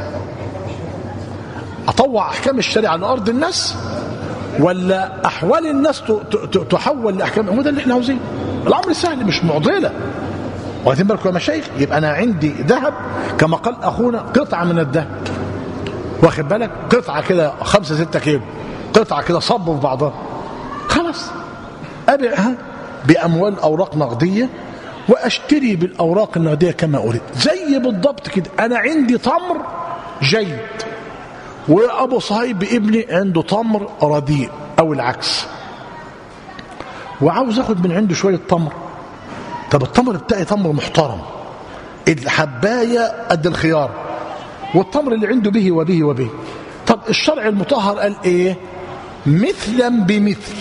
أطوع أحكام الشريعة لأرض الناس ولا أحوال الناس تحول لأحكام هو ده اللي احنا عاوزينه الأمر سهل مش معضلة واخدين بالكم يا مشايخ يبقى أنا عندي ذهب كما قال أخونا قطعة من الذهب واخد بالك قطعة كده خمسة ستة كيلو قطعة كده صب في بعضها خلاص أبيعها بأموال أوراق نقدية وأشتري بالأوراق النقدية كما أريد زي بالضبط كده أنا عندي تمر جيد وأبو صهيب ابني عنده تمر رديء أو العكس وعاوز أخد من عنده شوية تمر طب التمر بتاعي تمر محترم الحباية قد الخيار والتمر اللي عنده به وبه وبه طب الشرع المطهر قال ايه مثلا بمثل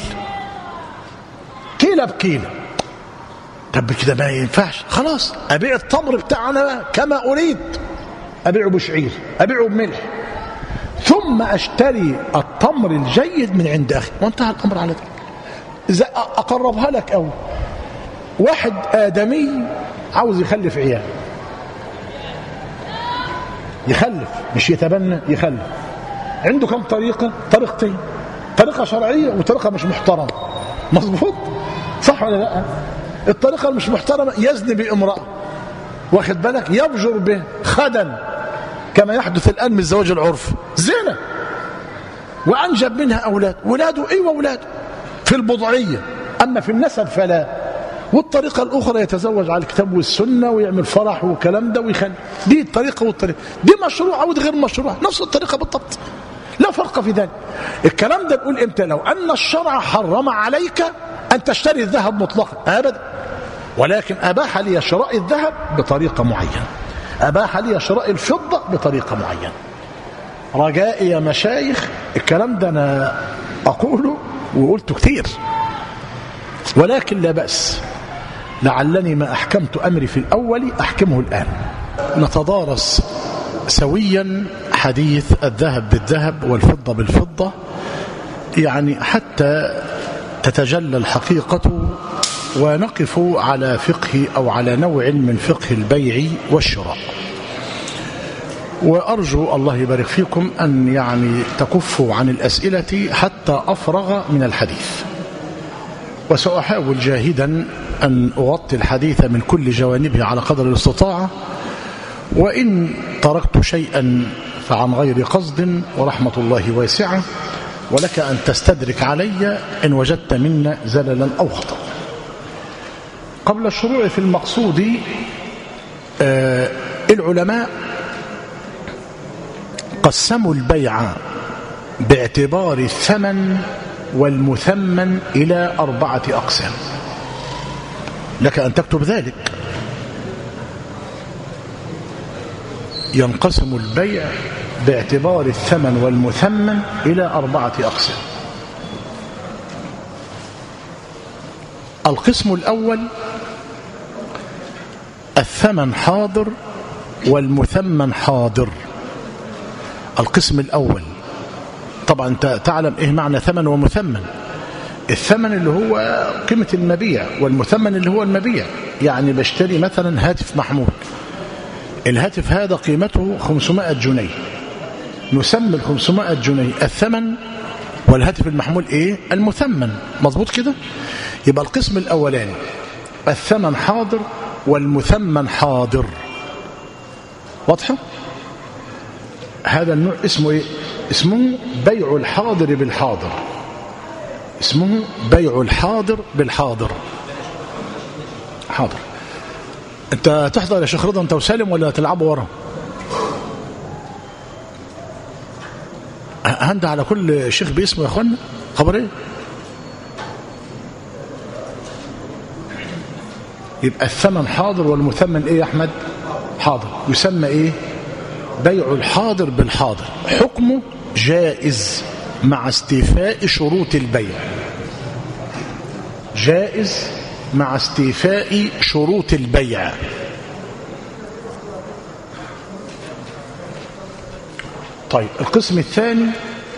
كيلة بكيلة طب كده ما ينفعش خلاص ابيع التمر بتاعنا بقى كما اريد ابيعه بشعير ابيعه بملح ثم اشتري التمر الجيد من عند اخي وانتهى الامر على ذلك اقربها لك قوي واحد ادمي عاوز يخلف عيال يخلف مش يتبنى يخلف عنده كم طريقة طريقتين طريقة شرعية وطريقة مش محترمة مظبوط صح ولا لا الطريقة المش محترمة يزني بامرأة واخد بالك يبجر به خدا كما يحدث الآن من الزواج العرفي زنا وأنجب منها أولاد ولاده إيه وأولاده في البضعية أما في النسب فلا والطريقة الأخرى يتزوج على الكتاب والسنة ويعمل فرح وكلام ده ويخلي دي الطريقة والطريقة دي مشروعة ودي غير مشروعة نفس الطريقة بالضبط لا فرق في ذلك الكلام ده نقول امتى لو أن الشرع حرم عليك أن تشتري الذهب مطلقا أبدا ولكن أباح لي شراء الذهب بطريقة معينة أباح لي شراء الفضة بطريقة معينة رجائي يا مشايخ الكلام ده أنا أقوله وقلته كتير ولكن لا بأس لعلني ما أحكمت أمري في الأول أحكمه الآن نتدارس سويا حديث الذهب بالذهب والفضة بالفضة يعني حتى تتجلى الحقيقة ونقف على فقه أو على نوع من فقه البيع والشراء وأرجو الله يبارك فيكم أن يعني تكفوا عن الأسئلة حتى أفرغ من الحديث وسأحاول جاهدا أن أغطي الحديث من كل جوانبه على قدر الاستطاعة وإن تركت شيئا فعن غير قصد ورحمة الله واسعة ولك أن تستدرك علي إن وجدت منا زللا أو خطأ قبل الشروع في المقصود آه العلماء قسموا البيع باعتبار الثمن والمثمن إلى أربعة أقسام لك أن تكتب ذلك ينقسم البيع باعتبار الثمن والمثمن إلى أربعة أقسام القسم الأول الثمن حاضر والمثمن حاضر القسم الأول طبعا انت تعلم ايه معنى ثمن ومثمن الثمن اللي هو قيمة المبيع والمثمن اللي هو المبيع يعني بشتري مثلا هاتف محمول الهاتف هذا قيمته 500 جنيه نسمي ال 500 جنيه الثمن والهاتف المحمول ايه المثمن مظبوط كده يبقى القسم الاولاني الثمن حاضر والمثمن حاضر واضحه هذا النوع اسمه ايه اسمه بيع الحاضر بالحاضر اسمه بيع الحاضر بالحاضر حاضر انت تحضر يا شيخ رضا انت وسالم ولا تلعبوا ورا هند على كل شيخ باسمه يا اخوانا خبر ايه يبقى الثمن حاضر والمثمن ايه يا احمد حاضر يسمى ايه بيع الحاضر بالحاضر حكمه جائز مع استيفاء شروط البيع جائز مع استيفاء شروط البيع طيب القسم الثاني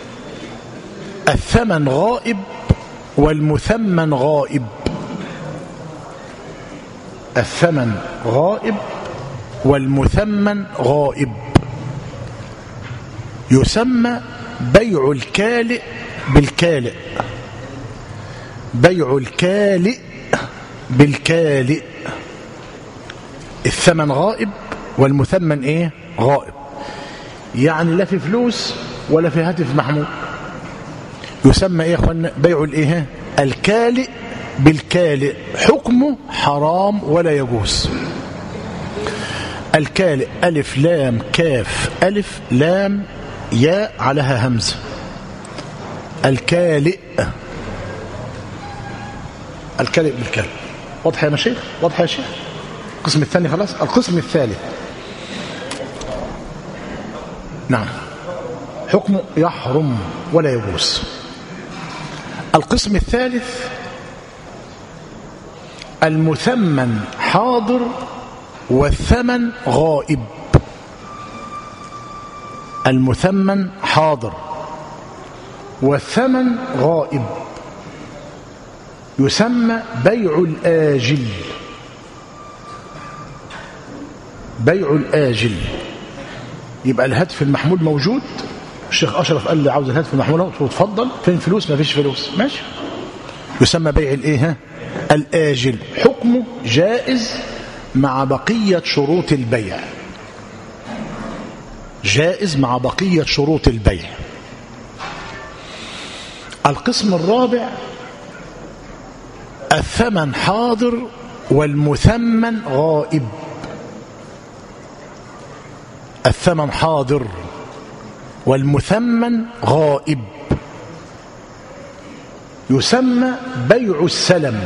الثمن غائب والمثمن غائب الثمن غائب والمثمن غائب يسمى بيع الكالئ بالكالئ بيع الكالئ بالكالئ الثمن غائب والمثمن ايه غائب يعني لا في فلوس ولا في هاتف محمول يسمى ايه يا اخوانا بيع الايه الكالئ بالكالئ حكمه حرام ولا يجوز الكالئ ألف لام كاف ألف لام ياء عليها همزة الكالئ الكالئ بالكالئ واضح يا مشيخ واضح يا شيخ القسم الثاني خلاص القسم الثالث نعم حكمه يحرم ولا يجوز القسم الثالث المثمن حاضر والثمن غائب المثمن حاضر والثمن غائب يسمى بيع الآجل بيع الآجل يبقى الهاتف المحمول موجود الشيخ اشرف قال لي عاوز الهاتف المحمول قلت له اتفضل فين فلوس ما فيش فلوس ماشي يسمى بيع الايه ها الاجل حكمه جائز مع بقيه شروط البيع جائز مع بقيه شروط البيع القسم الرابع الثمن حاضر والمثمن غائب الثمن حاضر والمثمن غائب يسمى بيع السلم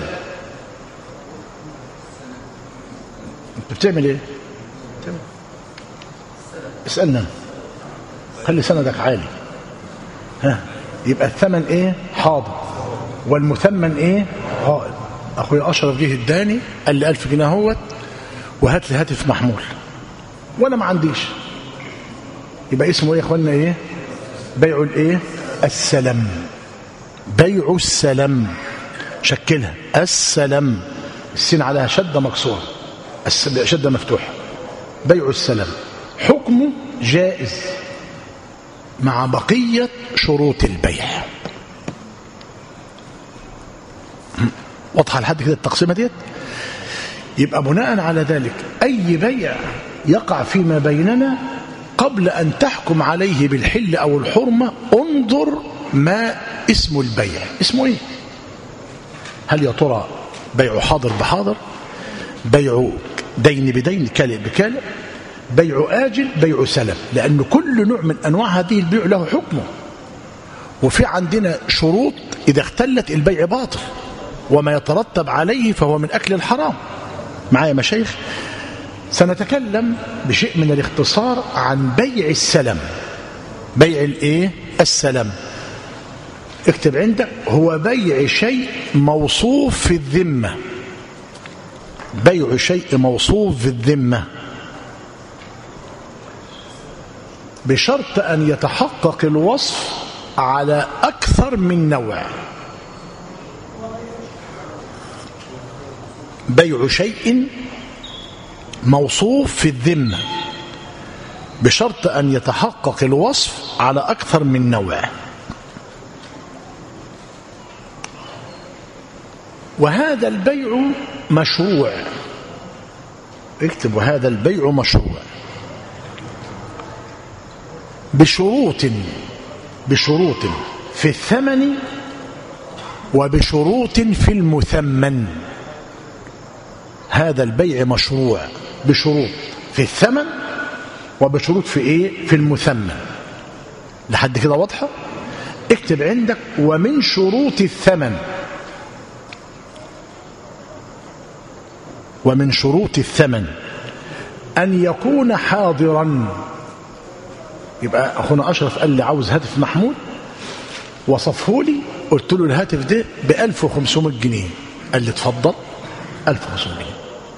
انت بتعمل ايه بتعمل. اسالنا خلي سندك عالي ها يبقى الثمن ايه حاضر والمثمن ايه غائب اخويا اشرف جه اداني قال لي 1000 جنيه اهوت وهات لي هاتف محمول وانا ما عنديش يبقى اسمه ايه يا اخوانا ايه بيع الايه السلم بيع السلم شكلها السلم السين عليها شده مكسوره الس- شده مفتوحه بيع السلم حكمه جائز مع بقيه شروط البيع واضحه لحد كده التقسيمه ديت يبقى بناء على ذلك اي بيع يقع فيما بيننا قبل ان تحكم عليه بالحل او الحرمه انظر ما اسم البيع اسمه ايه هل يا ترى بيع حاضر بحاضر بيع دين بدين كالئ بكالئ بيع آجل بيع سلم لأن كل نوع من أنواع هذه البيع له حكمه وفي عندنا شروط إذا اختلت البيع باطل وما يترتب عليه فهو من أكل الحرام معايا يا مشايخ سنتكلم بشيء من الاختصار عن بيع السلم بيع الايه السلم اكتب عندك هو بيع شيء موصوف في الذمه بيع شيء موصوف في الذمه بشرط ان يتحقق الوصف على اكثر من نوع بيع شيء موصوف في الذمه بشرط ان يتحقق الوصف على اكثر من نوع وهذا البيع مشروع اكتب وهذا البيع مشروع بشروط بشروط في الثمن وبشروط في المثمن هذا البيع مشروع بشروط في الثمن وبشروط في ايه في المثمن لحد كده واضحه اكتب عندك ومن شروط الثمن ومن شروط الثمن ان يكون حاضرا يبقى اخونا اشرف قال لي عاوز هاتف محمود وصفه لي قلت له الهاتف ده ب 1500 جنيه قال لي اتفضل 1500 جنيه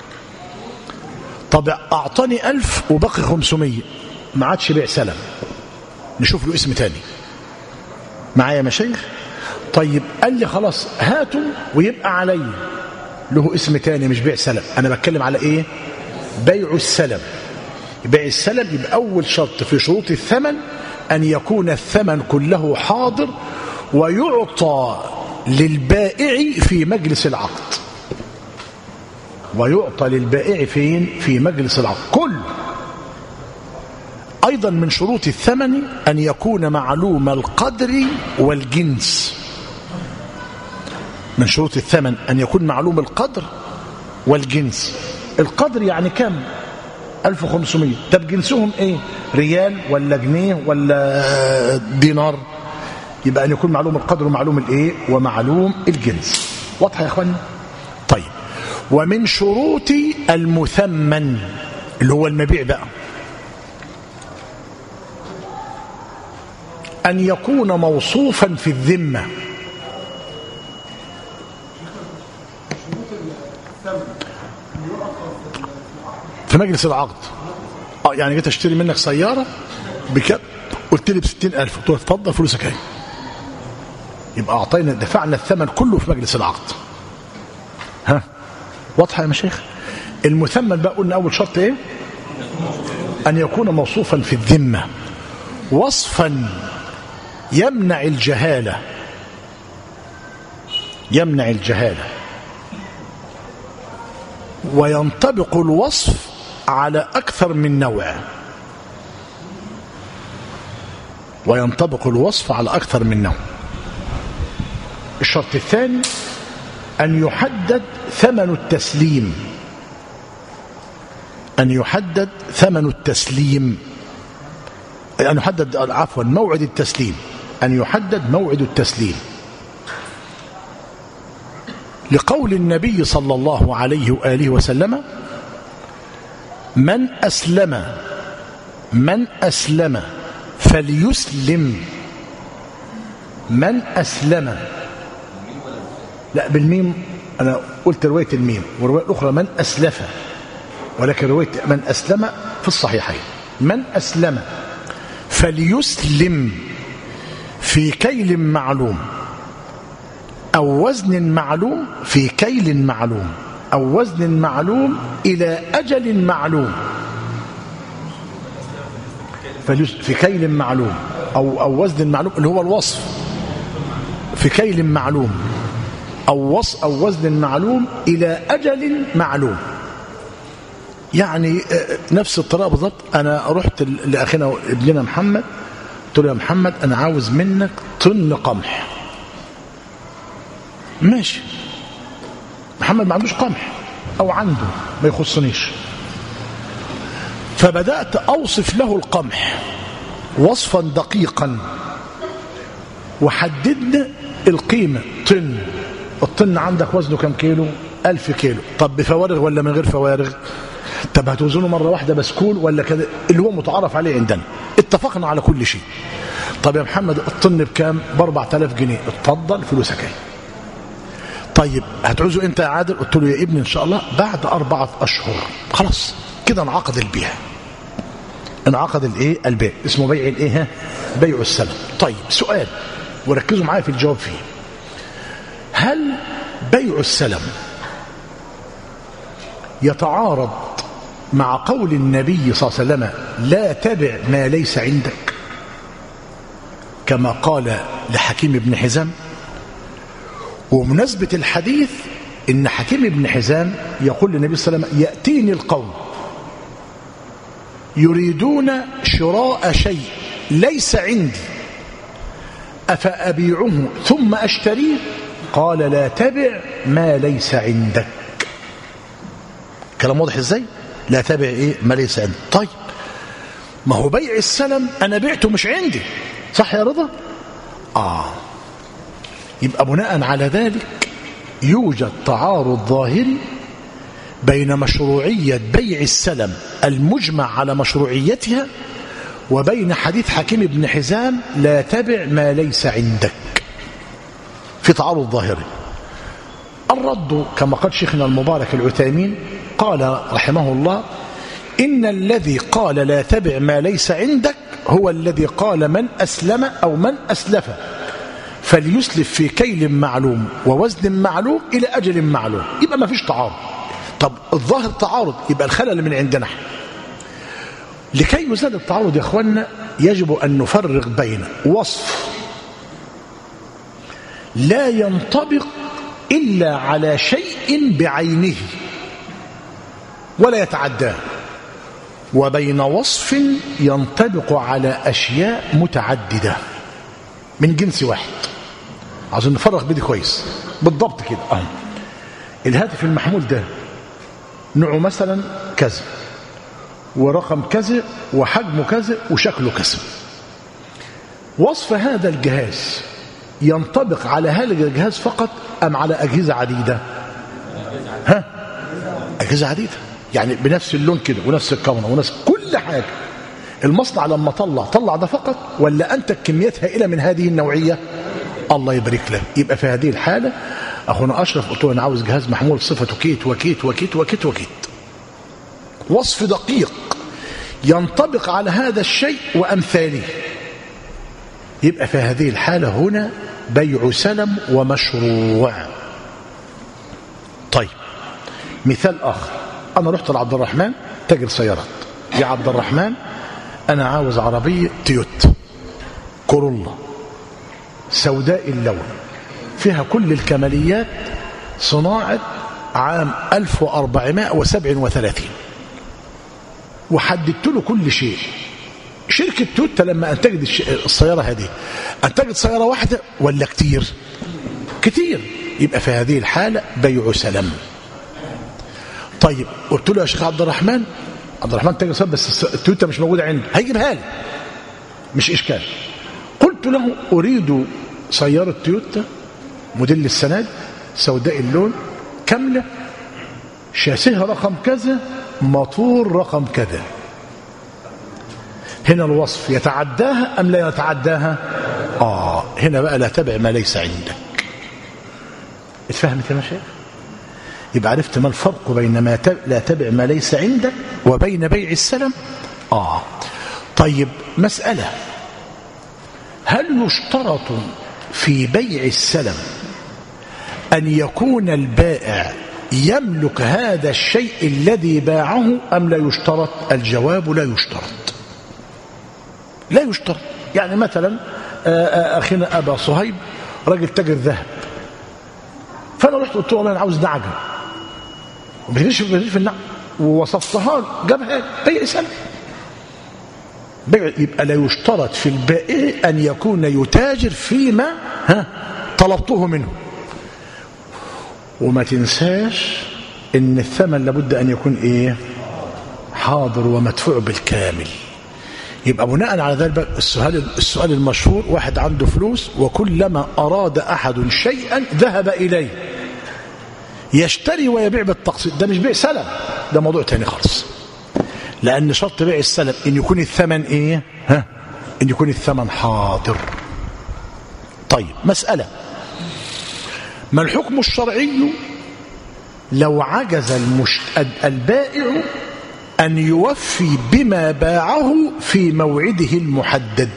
طب اعطاني 1000 وبقي 500 ما عادش بيع سلم نشوف له اسم تاني معايا يا مشايخ طيب قال لي خلاص هاتوا ويبقى علي له اسم تاني مش بيع سلم انا بتكلم على ايه بيع السلم بيع السلم يبقى اول شرط في شروط الثمن ان يكون الثمن كله حاضر ويعطى للبائع في مجلس العقد ويعطى للبائع فين في مجلس العقد كل ايضا من شروط الثمن ان يكون معلوم القدر والجنس من شروط الثمن ان يكون معلوم القدر والجنس القدر يعني كم 1500 طب جنسهم ايه ريال ولا جنيه ولا دينار يبقى ان يكون معلوم القدر ومعلوم الايه ومعلوم الجنس واضحه يا اخوانا طيب ومن شروط المثمن اللي هو المبيع بقى ان يكون موصوفا في الذمه في مجلس العقد اه يعني جيت اشتري منك سياره بكام قلت لي ب 60000 قلت له اتفضل فلوسك اهي يبقى اعطينا دفعنا الثمن كله في مجلس العقد ها واضحه يا مشايخ المثمن بقى قلنا اول شرط ايه أن يكون موصوفا في الذمة وصفا يمنع الجهالة يمنع الجهالة وينطبق الوصف على أكثر من نوع وينطبق الوصف على أكثر من نوع الشرط الثاني أن يحدد ثمن التسليم أن يحدد ثمن التسليم أن يحدد عفوا موعد التسليم أن يحدد موعد التسليم لقول النبي صلى الله عليه وآله وسلم من أسلم من أسلم فليسلم من أسلم لا بالميم أنا قلت رواية الميم والرواية الأخرى من أسلف ولكن رواية من أسلم في الصحيحين من أسلم فليسلم في كيل معلوم أو وزن معلوم في كيل معلوم أو وزن معلوم إلى أجل معلوم في كيل معلوم أو, أو وزن معلوم اللي هو الوصف في كيل معلوم أو, وص أو وزن معلوم إلى أجل معلوم يعني نفس الطريقة بالضبط أنا رحت لأخينا ابننا محمد قلت له يا محمد أنا عاوز منك طن قمح ماشي محمد ما عندوش قمح أو عنده ما يخصنيش فبدأت أوصف له القمح وصفا دقيقا وحددنا القيمة طن الطن عندك وزنه كم كيلو ألف كيلو طب بفوارغ ولا من غير فوارغ طب هتوزنه مرة واحدة بسكول ولا كده اللي هو متعارف عليه عندنا اتفقنا على كل شيء طب يا محمد الطن بكام ب 4000 جنيه اتفضل فلوسك اهي طيب هتعوزه انت يا عادل قلت له يا ابني ان شاء الله بعد أربعة أشهر خلاص كده انعقد البيع انعقد الايه البيع اسمه بيع الايه بيع السلم طيب سؤال وركزوا معايا في الجواب فيه هل بيع السلم يتعارض مع قول النبي صلى الله عليه وسلم لا تبع ما ليس عندك كما قال لحكيم بن حزام ومناسبة الحديث إن حكيم بن حزام يقول للنبي صلى الله عليه وسلم يأتيني القوم يريدون شراء شيء ليس عندي أفأبيعه ثم أشتريه قال لا تبع ما ليس عندك كلام واضح ازاي لا تبع ايه ما ليس عندك طيب ما هو بيع السلم انا بعته مش عندي صح يا رضا اه يبقى بناء على ذلك يوجد تعارض ظاهري بين مشروعية بيع السلم المجمع على مشروعيتها وبين حديث حكيم بن حزام لا تبع ما ليس عندك في تعارض ظاهري الرد كما قال شيخنا المبارك العثيمين قال رحمه الله إن الذي قال لا تبع ما ليس عندك هو الذي قال من أسلم أو من أسلف فليسلف في كيل معلوم ووزن معلوم إلى أجل معلوم يبقى ما فيش تعارض طب الظاهر تعارض يبقى الخلل من عندنا لكي يزال التعارض يا اخوانا يجب أن نفرق بين وصف لا ينطبق إلا على شيء بعينه ولا يتعداه وبين وصف ينطبق على أشياء متعددة من جنس واحد عاوزين نفرق بدي كويس بالضبط كده اه الهاتف المحمول ده نوعه مثلا كذا ورقم كذا وحجمه كذا وشكله كذا وصف هذا الجهاز ينطبق على هذا الجهاز فقط أم على أجهزة عديدة ها أجهزة عديدة يعني بنفس اللون كده ونفس الكاميرا ونفس كل حاجة المصنع لما طلع طلع ده فقط ولا أنت كميات هائلة من هذه النوعية الله يبارك لك يبقى في هذه الحالة أخونا أشرف قلت له أنا عاوز جهاز محمول صفته كيت وكيت وكيت وكيت وكيت وصف دقيق ينطبق على هذا الشيء وأمثاله يبقى في هذه الحالة هنا بيع سلم ومشروع طيب مثال آخر أنا رحت لعبد الرحمن تاجر سيارات يا عبد الرحمن أنا عاوز عربية تويوتا كورولا سوداء اللون فيها كل الكماليات صناعة عام 1437 وحددت له كل شيء شركة تويوتا لما أنتجت الش- السيارة هذه أنتجت سيارة واحدة ولا كتير كتير يبقى في هذه الحالة بيع سلم طيب قلت له يا شيخ عبد الرحمن عبد الرحمن تاجر سيارة بس الس- التويوتا مش موجودة عنده هيجيبها لي مش إشكال قلت له أريد سيارة تويوتا موديل السنة دي، سوداء اللون كاملة شاسيها رقم كذا موتور رقم كذا هنا الوصف يتعداها أم لا يتعداها آه هنا بقى لا تبع ما ليس عندك اتفهمت يا مشايخ يبقى عرفت ما الفرق بين ما تب... لا تبع ما ليس عندك وبين بيع السلم آه طيب مسألة هل يشترط في بيع السلم أن يكون البائع يملك هذا الشيء الذي باعه أم لا يشترط الجواب لا يشترط لا يشترط يعني مثلا آه، آه، أخينا أبا صهيب راجل تاجر ذهب فأنا رحت قلت له والله أنا عاوز نعجة وما بيجيش ما بيجيش في النعجة ووصفتها له، جابها لي. بيع سلم بيع يبقى لا يشترط في البائع أن يكون يتاجر فيما ها طلبته منه وما تنساش ان الثمن لابد ان يكون ايه حاضر ومدفوع بالكامل يبقى بناء على ذلك بقى السؤال السؤال المشهور واحد عنده فلوس وكلما اراد احد شيئا ذهب اليه يشتري ويبيع بالتقسيط ده مش بيع سلم ده موضوع تاني خالص لان شرط بيع السلم ان يكون الثمن ايه ها ان يكون الثمن حاضر طيب مساله ما الحكم الشرعي لو عجز المشت... البائع أن يوفي بما باعه في موعده المحدد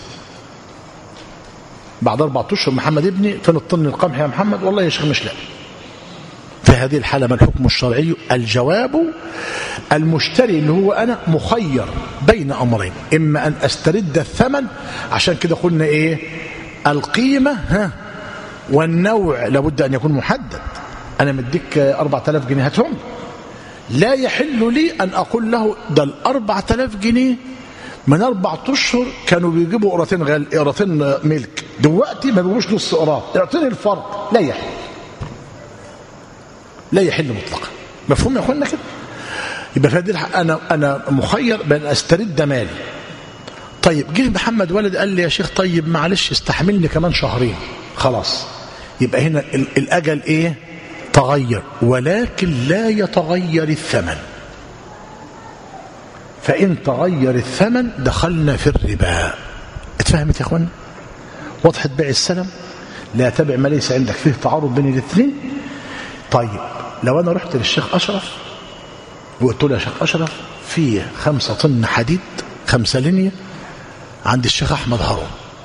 بعد أربعة أشهر محمد ابني فين الطن القمح يا محمد والله يا شيخ مش لاقي في هذه الحالة ما الحكم الشرعي الجواب المشتري اللي هو أنا مخير بين أمرين إما أن أسترد الثمن عشان كده قلنا إيه القيمة ها والنوع لابد أن يكون محدد أنا مديك 4000 جنيه هاتهم لا يحل لي أن أقول له ده ال 4000 جنيه من أربع أشهر كانوا بيجيبوا قراطين غال قراطين ملك دلوقتي ما بيجيبوش نص قراط اعطيني الفرق لا يحل لا يحل مطلقا مفهوم يا اخوانا كده يبقى في هذه الح- انا انا مخير بان استرد مالي طيب جه محمد ولد قال لي يا شيخ طيب معلش استحملني كمان شهرين خلاص يبقى هنا ال- الاجل ايه تغير ولكن لا يتغير الثمن فان تغير الثمن دخلنا في الربا اتفهمت يا اخوانا وضحت بيع السلم لا تبع ما ليس عندك فيه تعارض بين الاثنين طيب لو انا رحت للشيخ اشرف وقلت له يا شيخ اشرف في خمسة طن حديد خمسة لينية عند الشيخ احمد هارون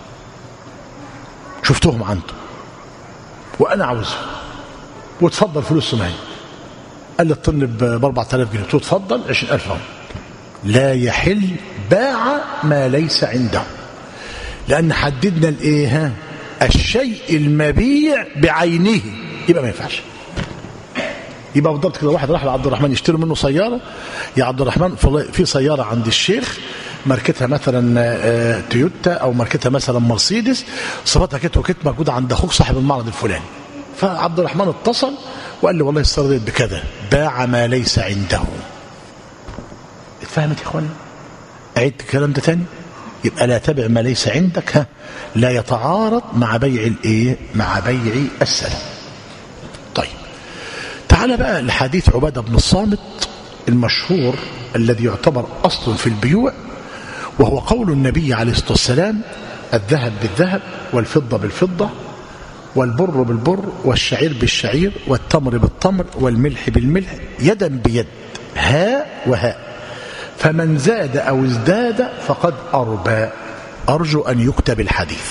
شفتهم عنده وانا عاوزهم وتفضل فلوسهم هي قال لي الطن ب 4000 جنيه قلت له اتفضل 20000 اهو لا يحل باع ما ليس عنده لان حددنا الايه ها الشيء المبيع بعينه يبقى ما ينفعش يبقى بالضبط كده واحد راح لعبد الرحمن يشتري منه سياره يا عبد الرحمن فل- في سياره عند الشيخ ماركتها مثلا آه، تويوتا او ماركتها مثلا مرسيدس صفاتها كت وكت موجوده عند اخوك صاحب المعرض الفلاني فعبد الرحمن اتصل وقال لي والله السياره ديت بكذا باع ما ليس عنده اتفهمت يا اخوانا اعيد الكلام ده تاني يبقى لا تبع ما ليس عندك ها لا يتعارض مع بيع الايه مع بيع السلم طيب تعال بقى لحديث عبادة بن الصامت المشهور الذي يعتبر أصل في البيوع وهو قول النبي عليه الصلاة والسلام الذهب بالذهب والفضة بالفضة والبر بالبر والشعير بالشعير والتمر بالتمر والملح بالملح يدا بيد هاء وهاء فمن زاد أو ازداد فقد أربى أرجو أن يكتب الحديث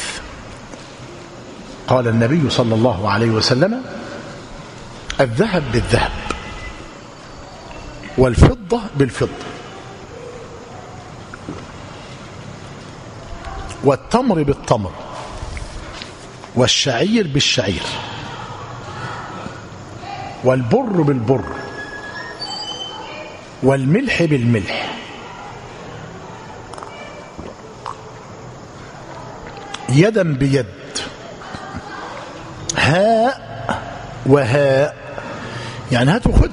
قال النبي صلى الله عليه وسلم الذهب بالذهب والفضة بالفضة والتمر بالتمر والشعير بالشعير والبر بالبر والملح بالملح يدا بيد هاء وهاء يعني هات وخد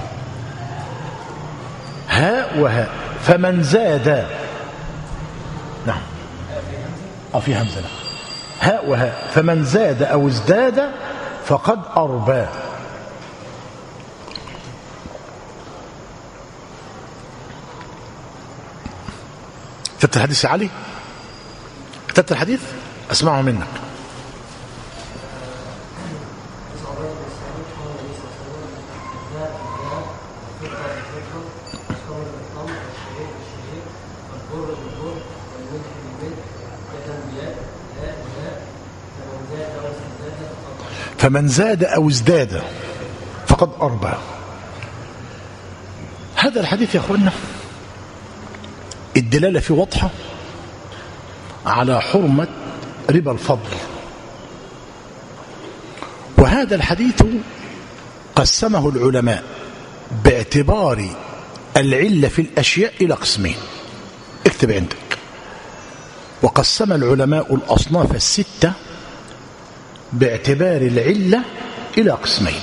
هاء وهاء فمن زاد نعم اه في همزه نعم هاء وهاء فمن زاد او ازداد فقد اربى كتبت الحديث يا علي كتبت الحديث اسمعه منك فمن زاد أو ازداد فقد أربى هذا الحديث يا أخوانا الدلالة فيه واضحة على حرمة ربا الفضل وهذا الحديث قسمه العلماء باعتبار العلة في الأشياء إلى قسمين اكتب عندك وقسم العلماء الأصناف الستة باعتبار العلة إلى قسمين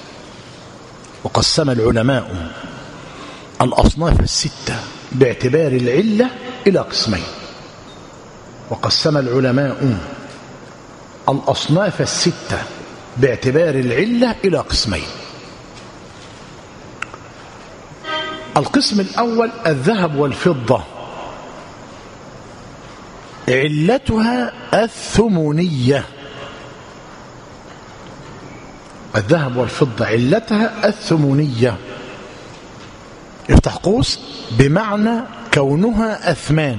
وقسم العلماء الأصناف الستة باعتبار العلة إلى قسمين وقسم العلماء الأصناف الستة باعتبار العلة إلى قسمين القسم الأول الذهب والفضة علتها الثمنيه الذهب والفضة علتها الثمنية افتح قوس بمعنى كونها أثمان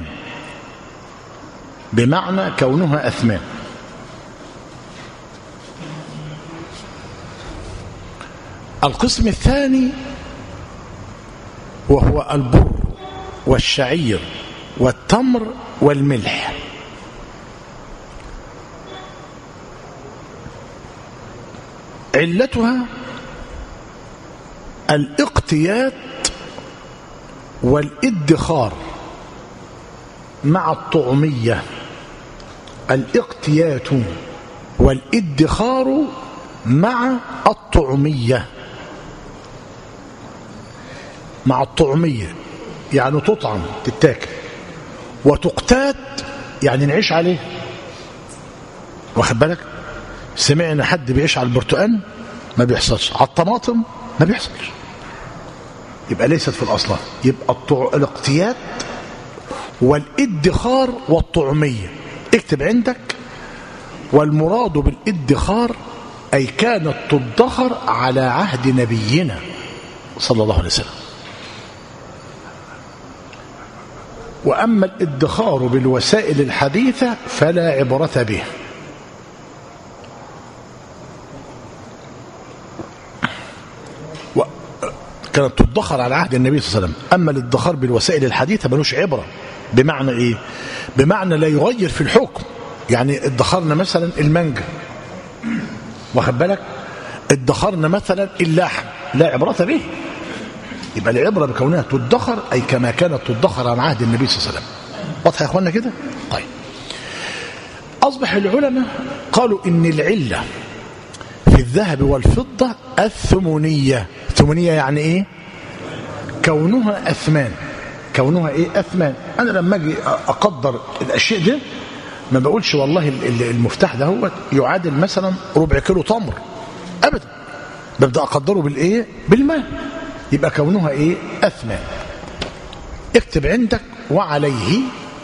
بمعنى كونها أثمان القسم الثاني وهو البر والشعير والتمر والملح علتها الاقتيات والادخار مع الطعمية الاقتيات والادخار مع الطعمية مع الطعمية يعني تطعم تتاكل وتقتات يعني نعيش عليه واخد بالك سمعنا حد بيعيش على البرتقال ما بيحصلش على الطماطم ما بيحصلش يبقى ليست في الأصل يبقى الطع... الاقتيات والادخار والطعمية اكتب عندك والمراد بالادخار أي كانت تدخر على عهد نبينا صلى الله عليه وسلم وأما الادخار بالوسائل الحديثة فلا عبرة به كانت تدخر على عهد النبي صلى الله عليه وسلم أما الادخار بالوسائل الحديثة ملوش عبرة بمعنى إيه بمعنى لا يغير في الحكم يعني ادخرنا مثلا المانجا واخد بالك ادخرنا مثلا اللحم لا عبرة به يبقى العبرة بكونها تدخر أي كما كانت تدخر عن عهد النبي صلى الله عليه وسلم واضح يا أخوانا كده طيب أصبح العلماء قالوا إن العلة في الذهب والفضة الثمنية ثمنية يعني إيه كونها أثمان كونها إيه أثمان أنا لما أجي أقدر الأشياء دي ما بقولش والله المفتاح ده هو يعادل مثلا ربع كيلو تمر أبدا ببدأ أقدره بالإيه بالماء يبقى كونها إيه أثمان اكتب عندك وعليه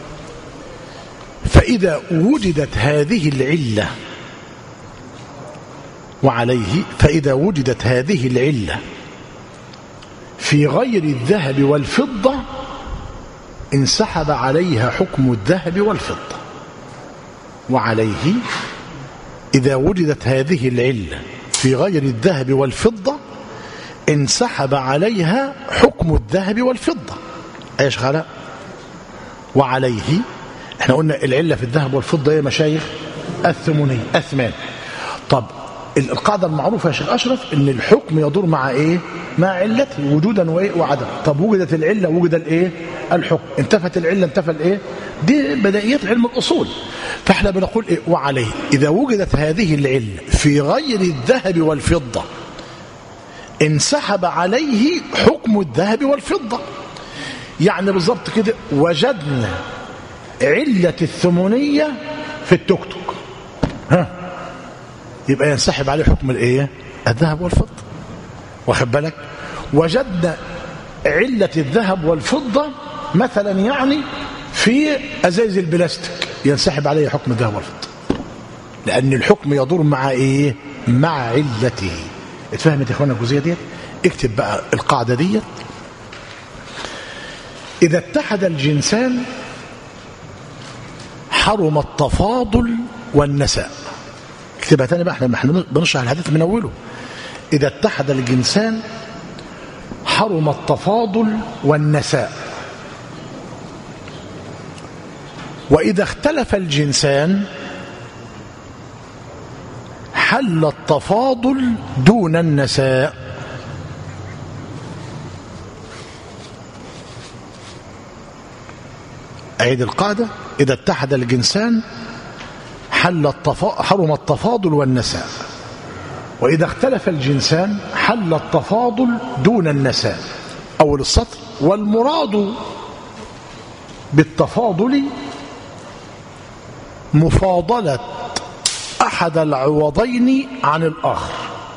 فإذا وجدت هذه العلة وعليه فإذا وجدت هذه العلة في غير الذهب والفضة انسحب عليها حكم الذهب والفضة وعليه إذا وجدت هذه العلة في غير الذهب والفضة انسحب عليها حكم الذهب والفضة ايش خلا وعليه احنا قلنا العلة في الذهب والفضة يا مشايخ الثمنية أثمان طب القاعدة المعروفة يا شيخ أشرف إن الحكم يدور مع إيه؟ مع علته وجودا وإيه وعدم طب وجدت العلة وجد الإيه؟ الحكم انتفت العلة انتفى الإيه؟ دي بدائيات علم الأصول فإحنا بنقول إيه؟ وعليه إذا وجدت هذه العلة في غير الذهب والفضة انسحب عليه حكم الذهب والفضة يعني بالظبط كده وجدنا علة الثمنية في التوك توك ها يبقى ينسحب عليه حكم الايه الذهب والفضة واخد بالك وجدنا علة الذهب والفضة مثلا يعني في ازايز البلاستيك ينسحب عليه حكم الذهب والفضة لان الحكم يدور مع ايه مع علته اتفهمت يا اخوانا الجزئيه ديت اكتب بقى القاعده ديت اذا اتحد الجنسان حرم التفاضل والنساء اكتبها تاني بقى احنا احنا بنشرح الحديث من اوله اذا اتحد الجنسان حرم التفاضل والنساء واذا اختلف الجنسان حل التفاضل دون النساء أعيد القاعدة إذا اتحد الجنسان حل التفا... حرم التفاضل والنساء وإذا اختلف الجنسان حل التفاضل دون النساء أول السطر والمراد بالتفاضل مفاضلة أحد العوضين عن الآخر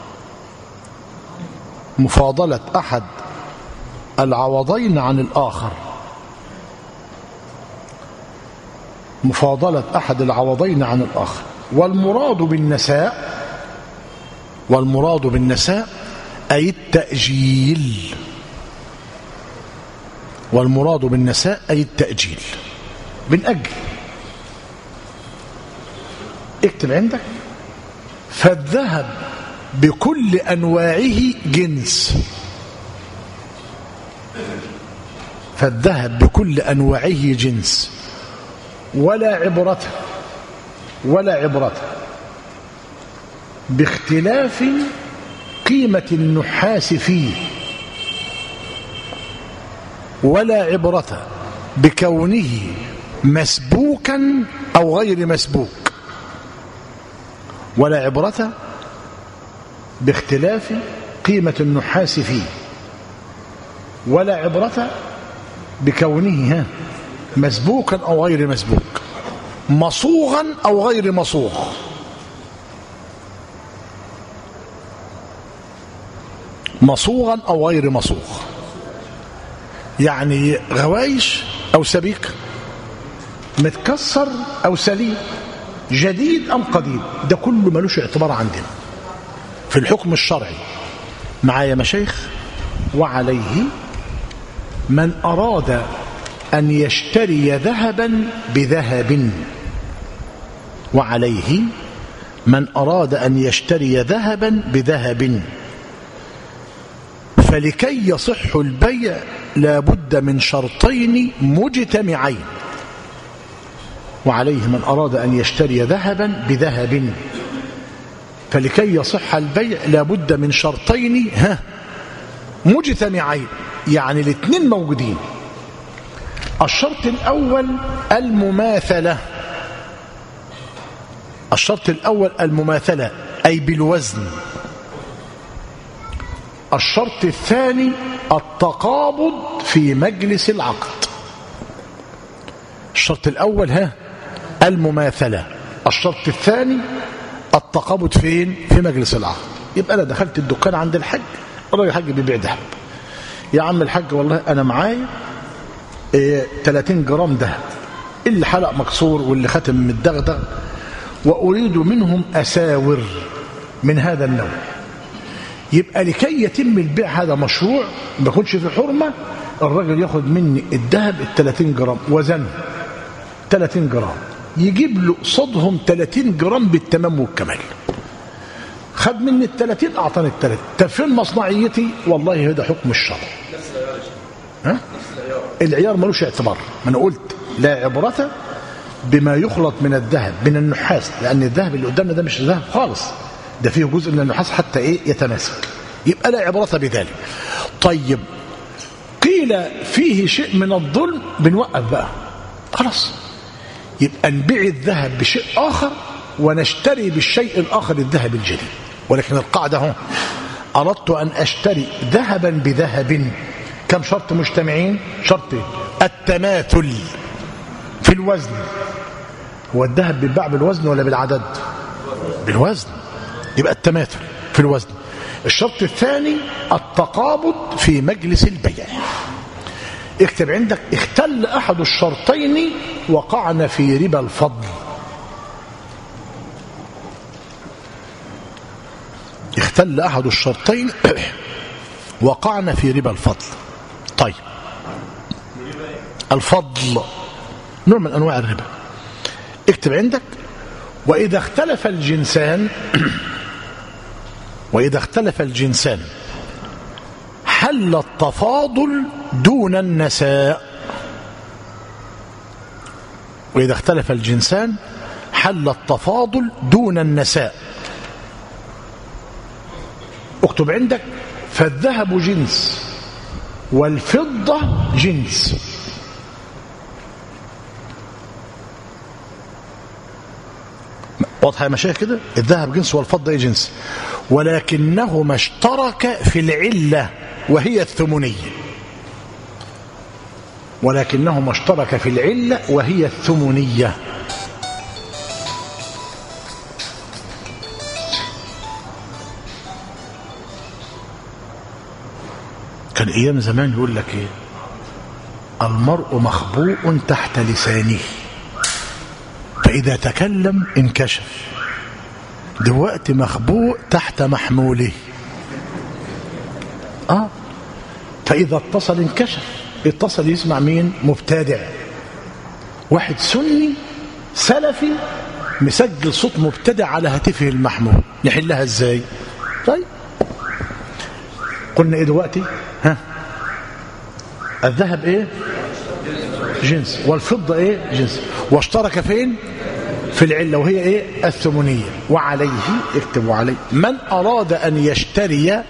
مفاضلة أحد العوضين عن الآخر مفاضلة أحد العوضين عن الآخر والمراد بالنساء والمراد بالنساء أي التأجيل والمراد بالنساء أي التأجيل بنأجل اكتب عندك فالذهب بكل أنواعه جنس فالذهب بكل أنواعه جنس ولا عبرة ولا عبرة باختلاف قيمة النحاس فيه ولا عبرة بكونه مسبوكا أو غير مسبوك ولا عبرة باختلاف قيمة النحاس فيه ولا عبرة بكونه ها مسبوكا أو غير مسبوك مصوغا أو غير مصوغ مصوغا أو غير مصوغ يعني غوايش أو سبيك متكسر أو سليم جديد أم قديم ده كله ملوش اعتبار عندنا في الحكم الشرعي معايا مشايخ وعليه من أراد أن يشتري ذهبا بذهب وعليه من أراد أن يشتري ذهبا بذهب فلكي يصح البيع لا بد من شرطين مجتمعين وعليه من أراد أن يشتري ذهبا بذهب فلكي يصح البيع لا بد من شرطين ها مجتمعين يعني الاثنين موجودين الشرط الأول المماثلة الشرط الأول المماثلة أي بالوزن الشرط الثاني التقابض في مجلس العقد الشرط الأول ها المماثلة الشرط الثاني التقابض فين في مجلس العقد يبقى أنا دخلت الدكان عند الحج الراجل الحج بيبيع ذهب يا عم الحج والله أنا معايا إيه 30 جرام ذهب اللي حلق مكسور واللي ختم متدغدغ وأريد منهم أساور من هذا النوع يبقى لكي يتم البيع هذا مشروع ما يكونش في حرمة الراجل ياخد مني الذهب ال 30 جرام وزنه 30 جرام يجيب له قصادهم 30 جرام بالتمام والكمال خد مني ال 30 اعطاني ال 30 طب فين مصنعيتي والله هذا حكم الشرع ها العيار ملوش اعتبار ما انا قلت لا عبرة بما يخلط من الذهب من النحاس لأن الذهب اللي قدامنا ده مش ذهب خالص ده فيه جزء من النحاس حتى إيه يتماسك يبقى لا عبرة بذلك طيب قيل فيه شيء من الظلم بنوقف بقى خلاص يبقى نبيع الذهب بشيء آخر ونشتري بالشيء الآخر الذهب الجديد ولكن القاعدة هو أردت أن أشتري ذهبا بذهب كم شرط مجتمعين شرط التماثل في الوزن هو الذهب بيتباع بالوزن ولا بالعدد بالوزن يبقى التماثل في الوزن الشرط الثاني التقابض في مجلس البيع اكتب عندك اختل أحد الشرطين وقعنا في ربا الفضل اختل أحد الشرطين وقعنا في ربا الفضل طيب الفضل نوع من أنواع الربا اكتب عندك وإذا اختلف الجنسان وإذا اختلف الجنسان حل التفاضل دون النساء وإذا اختلف الجنسان حل التفاضل دون النساء اكتب عندك فالذهب جنس والفضة جنس واضحة يا مشايخ كده الذهب جنس والفضة ايه جنس ولكنهما اشترك في العلة وهي الثمنية ولكنهما اشترك في العلة وهي الثمنية كان ايام زمان يقول لك ايه المرء مخبوء تحت لسانه فاذا تكلم انكشف دلوقتي مخبوء تحت محموله اه فاذا اتصل انكشف اتصل يسمع مين مبتدع واحد سني سلفي مسجل صوت مبتدع على هاتفه المحمول نحلها ازاي طيب قلنا ايه دلوقتي ها الذهب ايه جنس والفضة ايه جنس واشترك فين في العلة وهي ايه الثمنية وعليه اكتبوا عليه من اراد ان يشتري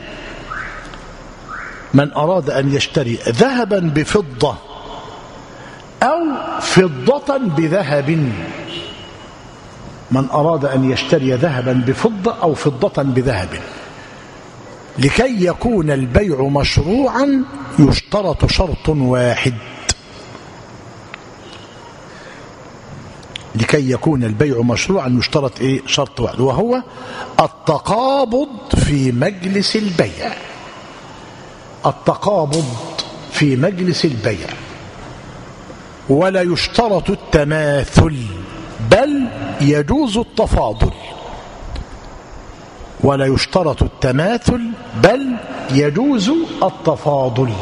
من اراد ان يشتري ذهبا بفضة او فضة بذهب من اراد ان يشتري ذهبا بفضة او فضة بذهب لكي يكون البيع مشروعا يشترط شرط واحد لكي يكون البيع مشروعا يشترط ايه شرط واحد وهو التقابض في مجلس البيع التقابض في مجلس البيع ولا يشترط التماثل بل يجوز التفاضل ولا يشترط التماثل بل يجوز التفاضل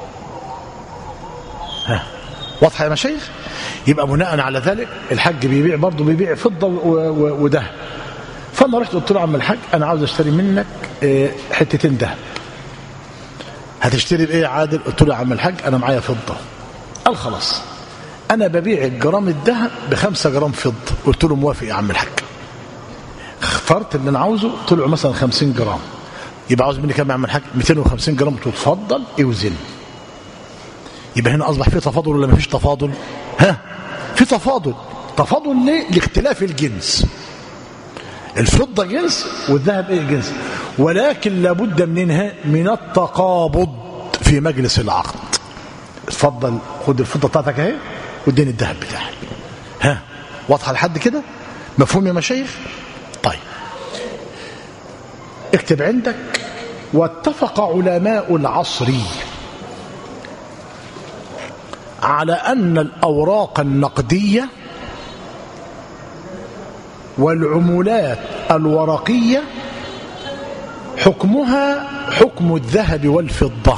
ها واضحه يا مشايخ يبقى بناء على ذلك الحاج بيبيع برضه بيبيع فضه وذهب فانا رحت قلت له عم الحاج انا عاوز اشتري منك حتتين ذهب هتشتري بايه يا عادل قلت له يا عم الحاج انا معايا فضه قال خلاص انا ببيع الجرام الذهب بخمسة جرام فضه قلت له موافق يا عم الحاج اخترت اللي انا عاوزه طلعوا مثلا 50 جرام يبقى عاوز مني كام يا عم الحاج 250 جرام تتفضل اوزن يبقى هنا اصبح في تفاضل ولا ما فيش تفاضل ها في تفاضل تفاضل ليه لاختلاف الجنس الفضة جنس والذهب ايه جنس ولكن لابد منها من التقابض في مجلس العقد اتفضل خد الفضة بتاعتك اهي واديني الذهب بتاعك ها واضحة لحد كده مفهوم يا مشايخ طيب اكتب عندك واتفق علماء العصر على أن الأوراق النقدية والعمولات الورقية حكمها حكم الذهب والفضة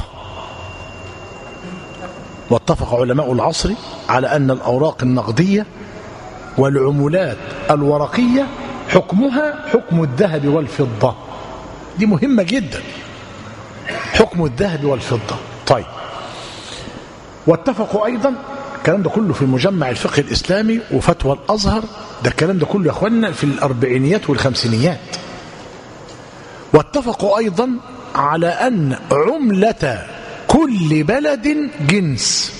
واتفق علماء العصر على أن الأوراق النقدية والعمولات الورقية حكمها حكم الذهب والفضة دي مهمة جدا حكم الذهب والفضة طيب واتفقوا أيضا الكلام ده كله في مجمع الفقه الإسلامي وفتوى الأزهر ده الكلام ده كله يا أخوانا في الأربعينيات والخمسينيات واتفقوا أيضا على أن عملة كل بلد جنس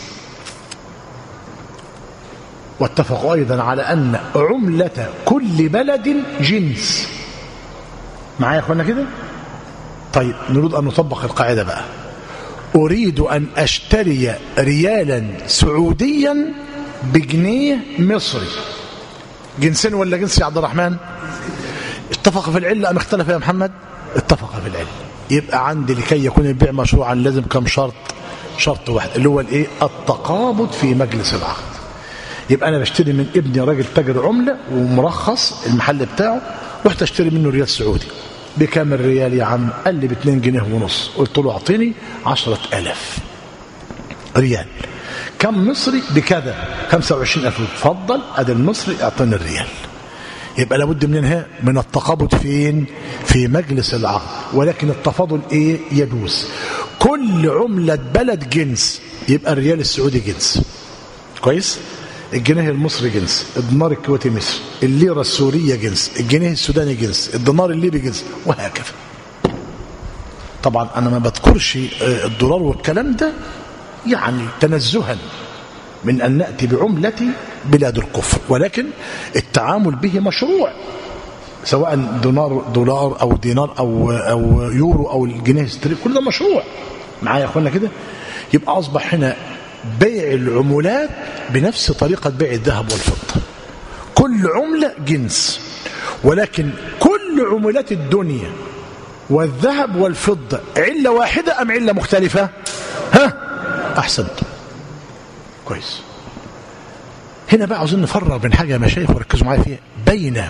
واتفقوا أيضا على أن عملة كل بلد جنس معايا يا أخوانا كده طيب نريد أن نطبق القاعدة بقى أريد أن أشتري ريالا سعوديا بجنيه مصري جنسين ولا جنس يا عبد الرحمن اتفق في العلة أم اختلف يا محمد اتفق في العلة يبقى عندي لكي يكون البيع مشروعا لازم كم شرط شرط واحد اللي هو الايه التقابض في مجلس العقد يبقى انا بشتري من ابني راجل تاجر عمله ومرخص المحل بتاعه رحت اشتري منه ريال سعودي بكام الريال يا عم قال لي ب 2 جنيه ونص قلت له اعطيني 10000 ريال كم مصري بكذا 25000 اتفضل ادي المصري اعطيني الريال يبقى لابد منها من التقابض فين في مجلس العقد ولكن التفاضل ايه يجوز كل عملة بلد جنس يبقى الريال السعودي جنس كويس الجنيه المصري جنس الدينار الكويتي مصري الليرة السورية جنس الجنيه السوداني جنس الدينار الليبي جنس وهكذا طبعا انا ما بذكرش الدولار والكلام ده يعني تنزها من أن نأتي بعملة بلاد الكفر ولكن التعامل به مشروع سواء دولار دولار أو دينار أو, أو يورو أو الجنيه استرليني كل ده مشروع معايا يا أخوانا كده يبقى أصبح هنا بيع العملات بنفس طريقة بيع الذهب والفضة كل عملة جنس ولكن كل عملات الدنيا والذهب والفضة علة واحدة أم علة مختلفة ها أحسنت كويس هنا بقى عاوزين نفرق بين حاجة يا مشايخ وركزوا معايا فيها بين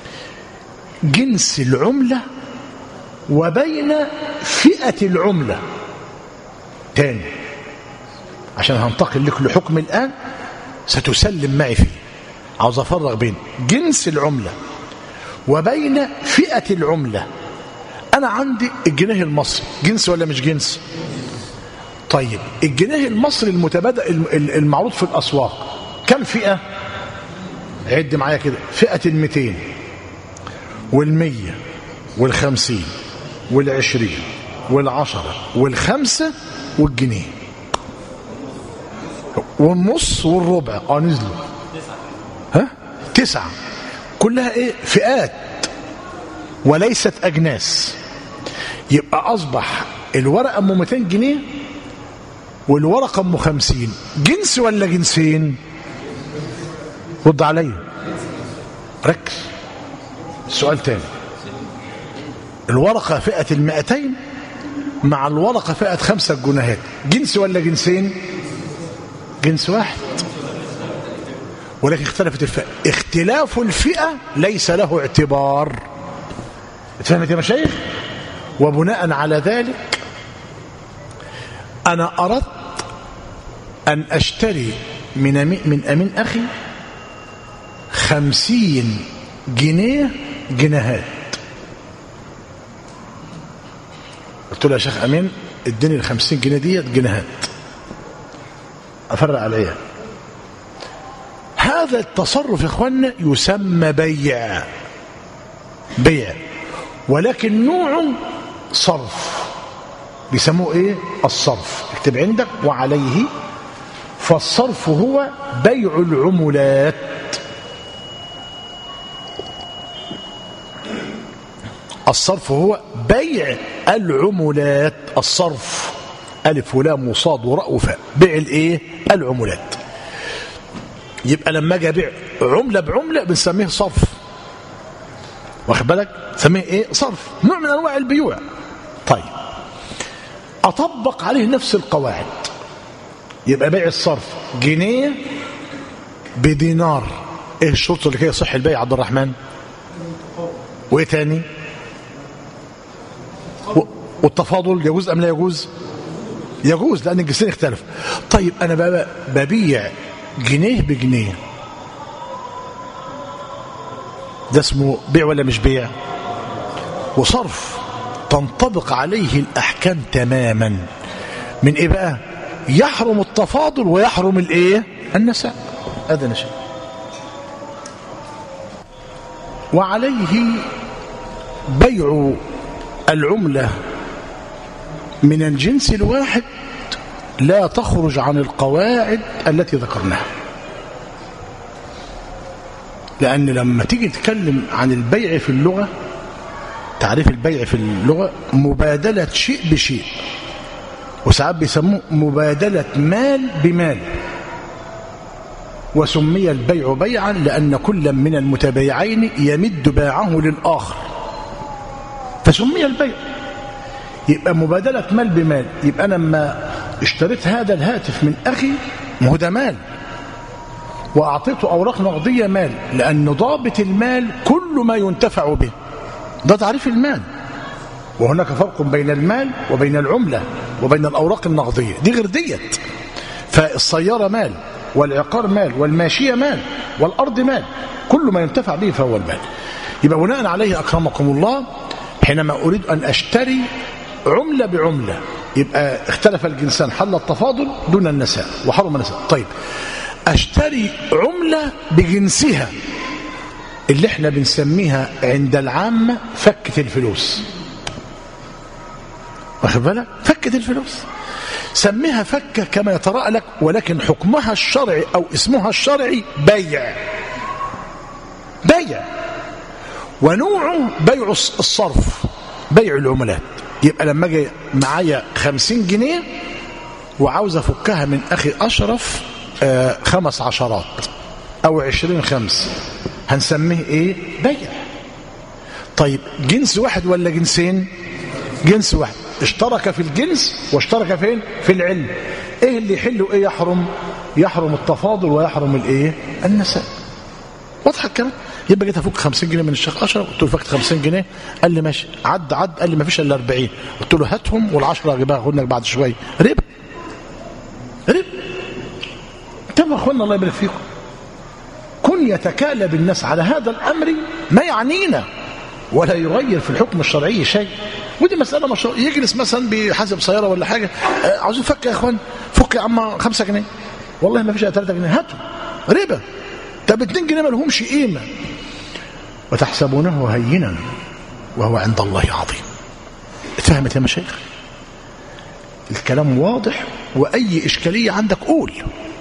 جنس العملة وبين فئة العملة تاني عشان هنتقل لك لحكم الآن ستسلم معي فيه عاوز أفرق بين جنس العملة وبين فئة العملة أنا عندي الجنيه المصري جنس ولا مش جنس طيب الجنيه المصري المتبادل المعروض في الأسواق كم فئة عد معايا كده فئة المتين والمية والخمسين والعشرين والعشرة والخمسة والجنيه والنص والربع اه نزلوا ها تسعة كلها ايه فئات وليست اجناس يبقى اصبح الورقه ام 200 جنيه والورقه ام 50 جنس ولا جنسين رد عليا ركز سؤال تاني الورقه فئه المائتين مع الورقه فئه خمسة جنيهات جنس ولا جنسين جنس واحد ولكن اختلفت الفئة اختلاف الفئة ليس له اعتبار اتفهمت يا مشايخ وبناء على ذلك أنا أردت أن أشتري من من أمين أخي خمسين جنيه جنيهات قلت له يا شيخ أمين اديني الخمسين جنيه ديت جنيهات أفرق عليها هذا التصرف يا اخوانا يسمى بيع بيع ولكن نوع صرف بيسموه ايه الصرف اكتب عندك وعليه فالصرف هو بيع العملات الصرف هو بيع العملات الصرف ألف ولام وصاد وراء وفاء بيع الايه العملات يبقى لما اجي ابيع عمله بعمله بنسميه صرف واخد بالك نسميه ايه صرف نوع من انواع البيوع طيب اطبق عليه نفس القواعد يبقى بيع الصرف جنيه بدينار ايه الشروط اللي كده يصح البيع عبد الرحمن وايه تاني والتفاضل يجوز ام لا يجوز يجوز لان الجنسين اختلف طيب انا ببيع جنيه بجنيه ده اسمه بيع ولا مش بيع وصرف تنطبق عليه الأحكام تماما من إيه بقى يحرم التفاضل ويحرم الايه النساء هذا نشاء وعليه بيع العملة من الجنس الواحد لا تخرج عن القواعد التي ذكرناها لأن لما تيجي تتكلم عن البيع في اللغة تعريف البيع في اللغة مبادلة شيء بشيء وساعات بيسموه مبادلة مال بمال وسمي البيع بيعا لأن كل من المتبايعين يمد باعه للآخر فسمي البيع يبقى مبادلة مال بمال يبقى أنا لما اشتريت هذا الهاتف من أخي ما هو ده مال وأعطيته أوراق نقدية مال لأن ضابط المال كل ما ينتفع به ده تعريف المال وهناك فرق بين المال وبين العملة وبين الأوراق النقدية دي غير ديت فالسيارة مال والعقار مال والماشية مال والأرض مال كل ما ينتفع به فهو المال يبقى بناء عليه أكرمكم الله حينما أريد أن أشتري عملة بعملة يبقى اختلف الجنسان حل التفاضل دون النساء وحرم النساء طيب أشتري عملة بجنسها اللي احنا بنسميها عند العامة فكة الفلوس واخد بالك فكة الفلوس سميها فكة كما يتراءى لك ولكن حكمها الشرعي أو اسمها الشرعي بيع بيع ونوعه بيع الصرف بيع العملات يبقى لما اجي معايا خمسين جنيه وعاوز افكها من اخي اشرف آه خمس عشرات او عشرين خمس هنسميه ايه بيع طيب جنس واحد ولا جنسين جنس واحد اشترك في الجنس واشترك فين في العلم ايه اللي يحل وايه يحرم يحرم التفاضل ويحرم الايه النساء واضح الكلام يبقى جيت افك 50 جنيه من الشيخ اشرف قلت له فكت 50 جنيه قال لي ماشي عد عد قال لي ما فيش الا 40 قلت له هاتهم وال10 اجيبها خدنك بعد شويه ربا ربا انتبهوا يا اخوانا الله يبارك فيكم كن يتكالب الناس على هذا الامر ما يعنينا ولا يغير في الحكم الشرعي شيء ودي مسألة مشروع يجلس مثلا بحسب سيارة ولا حاجة آه عاوزين فك يا اخوان فك يا عم 5 جنيه والله ما فيش الا 3 جنيه هاتوا ربا طب 2 جنيه ما لهمش قيمة وتحسبونه هينا وهو عند الله عظيم اتفهمت يا مشايخ الكلام واضح وأي إشكالية عندك قول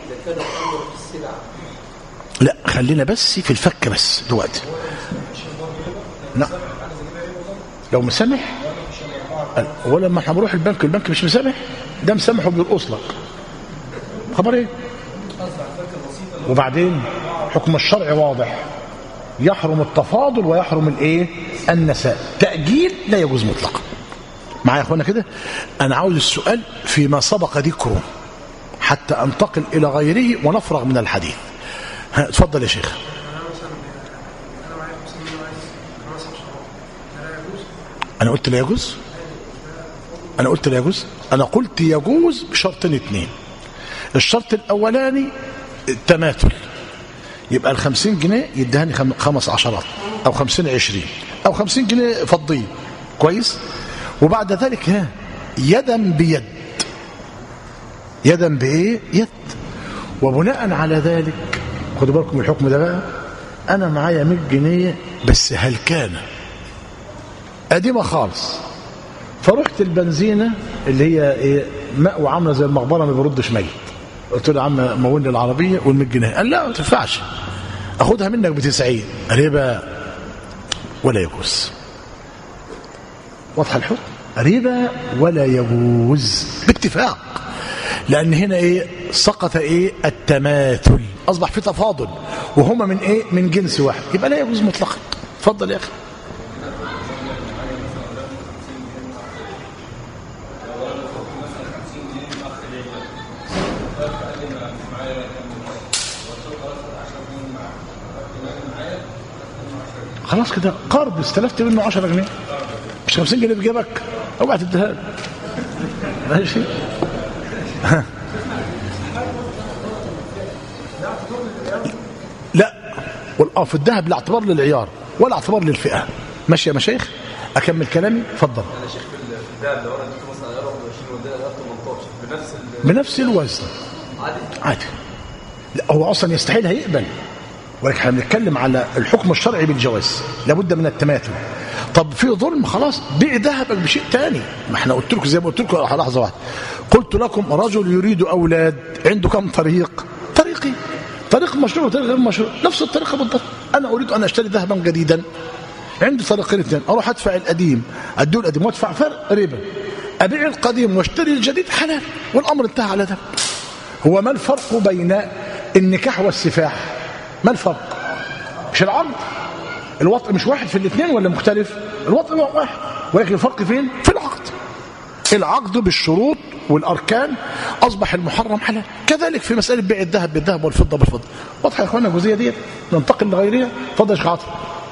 لا خلينا بس في الفك بس دلوقتي لا لو مسامح ولما احنا بنروح البنك البنك مش مسامح ده مسامح وبيرقص لك خبر ايه وبعدين حكم الشرع واضح يحرم التفاضل ويحرم الايه النساء تأجيل لا يجوز مطلقا معايا يا اخوانا كده انا عاوز السؤال فيما سبق ذكره حتى انتقل الى غيره ونفرغ من الحديث ها اتفضل يا شيخ انا قلت لا يجوز انا قلت لا يجوز انا قلت يجوز بشرطين اتنين الشرط الاولاني التماثل يبقى الخمسين جنيه يدهني خمس عشرات او خمسين عشرين او خمسين جنيه فضية كويس وبعد ذلك ها يدا بيد يدا بايه يد وبناء على ذلك خدوا بالكم الحكم ده بقى انا معايا 100 جنيه بس هلكانه قديمه خالص فرحت البنزينه اللي هي ايه ماء وعامله زي المقبره ما بيردش ميت قلت له يا عم مولني العربيه وال 100 جنيه قال لا ما تنفعش اخدها منك ب 90 ربا ولا يجوز واضح الحكم ربا ولا يجوز باتفاق لان هنا ايه سقط ايه التماثل اصبح في تفاضل وهما من ايه من جنس واحد يبقى لا يجوز مطلقا اتفضل يا اخي خلاص كده قرض استلفت منه 10 جنيه مش 50 جنيه في جيبك اوعى تديها ماشي لا والاه في الذهب لا اعتبار للعيار ولا اعتبار للفئه ماشي يا مشايخ اكمل كلامي اتفضل انا شيخ في الذهب لو انا اديته مثلا 24 وادينا 18 بنفس بنفس الوزن عادي لا هو اصلا يستحيل هيقبل ولكن احنا بنتكلم على الحكم الشرعي بالجواز لابد من التماثل طب في ظلم خلاص بيع ذهبك بشيء تاني ما احنا قلت لكم زي ما قلت لكم لحظه واحده قلت لكم رجل يريد اولاد عنده كم طريق طريقي طريق مشروع وطريق غير مشروع نفس الطريقه بالضبط انا اريد ان اشتري ذهبا جديدا عندي طريقين اثنين اروح ادفع القديم اديه القديم وادفع فرق ربا ابيع القديم واشتري الجديد حلال والامر انتهى على ده هو ما الفرق بين النكاح والسفاح ما الفرق مش العرض الوطء مش واحد في الاثنين ولا مختلف الوطء هو واحد ولكن الفرق فين في العقد العقد بالشروط والاركان اصبح المحرم حلال كذلك في مساله بيع الذهب بالذهب والفضه بالفضه واضحه يا اخوانا الجزئيه ديت ننتقل لغيرها اتفضل يا شيخ عاطف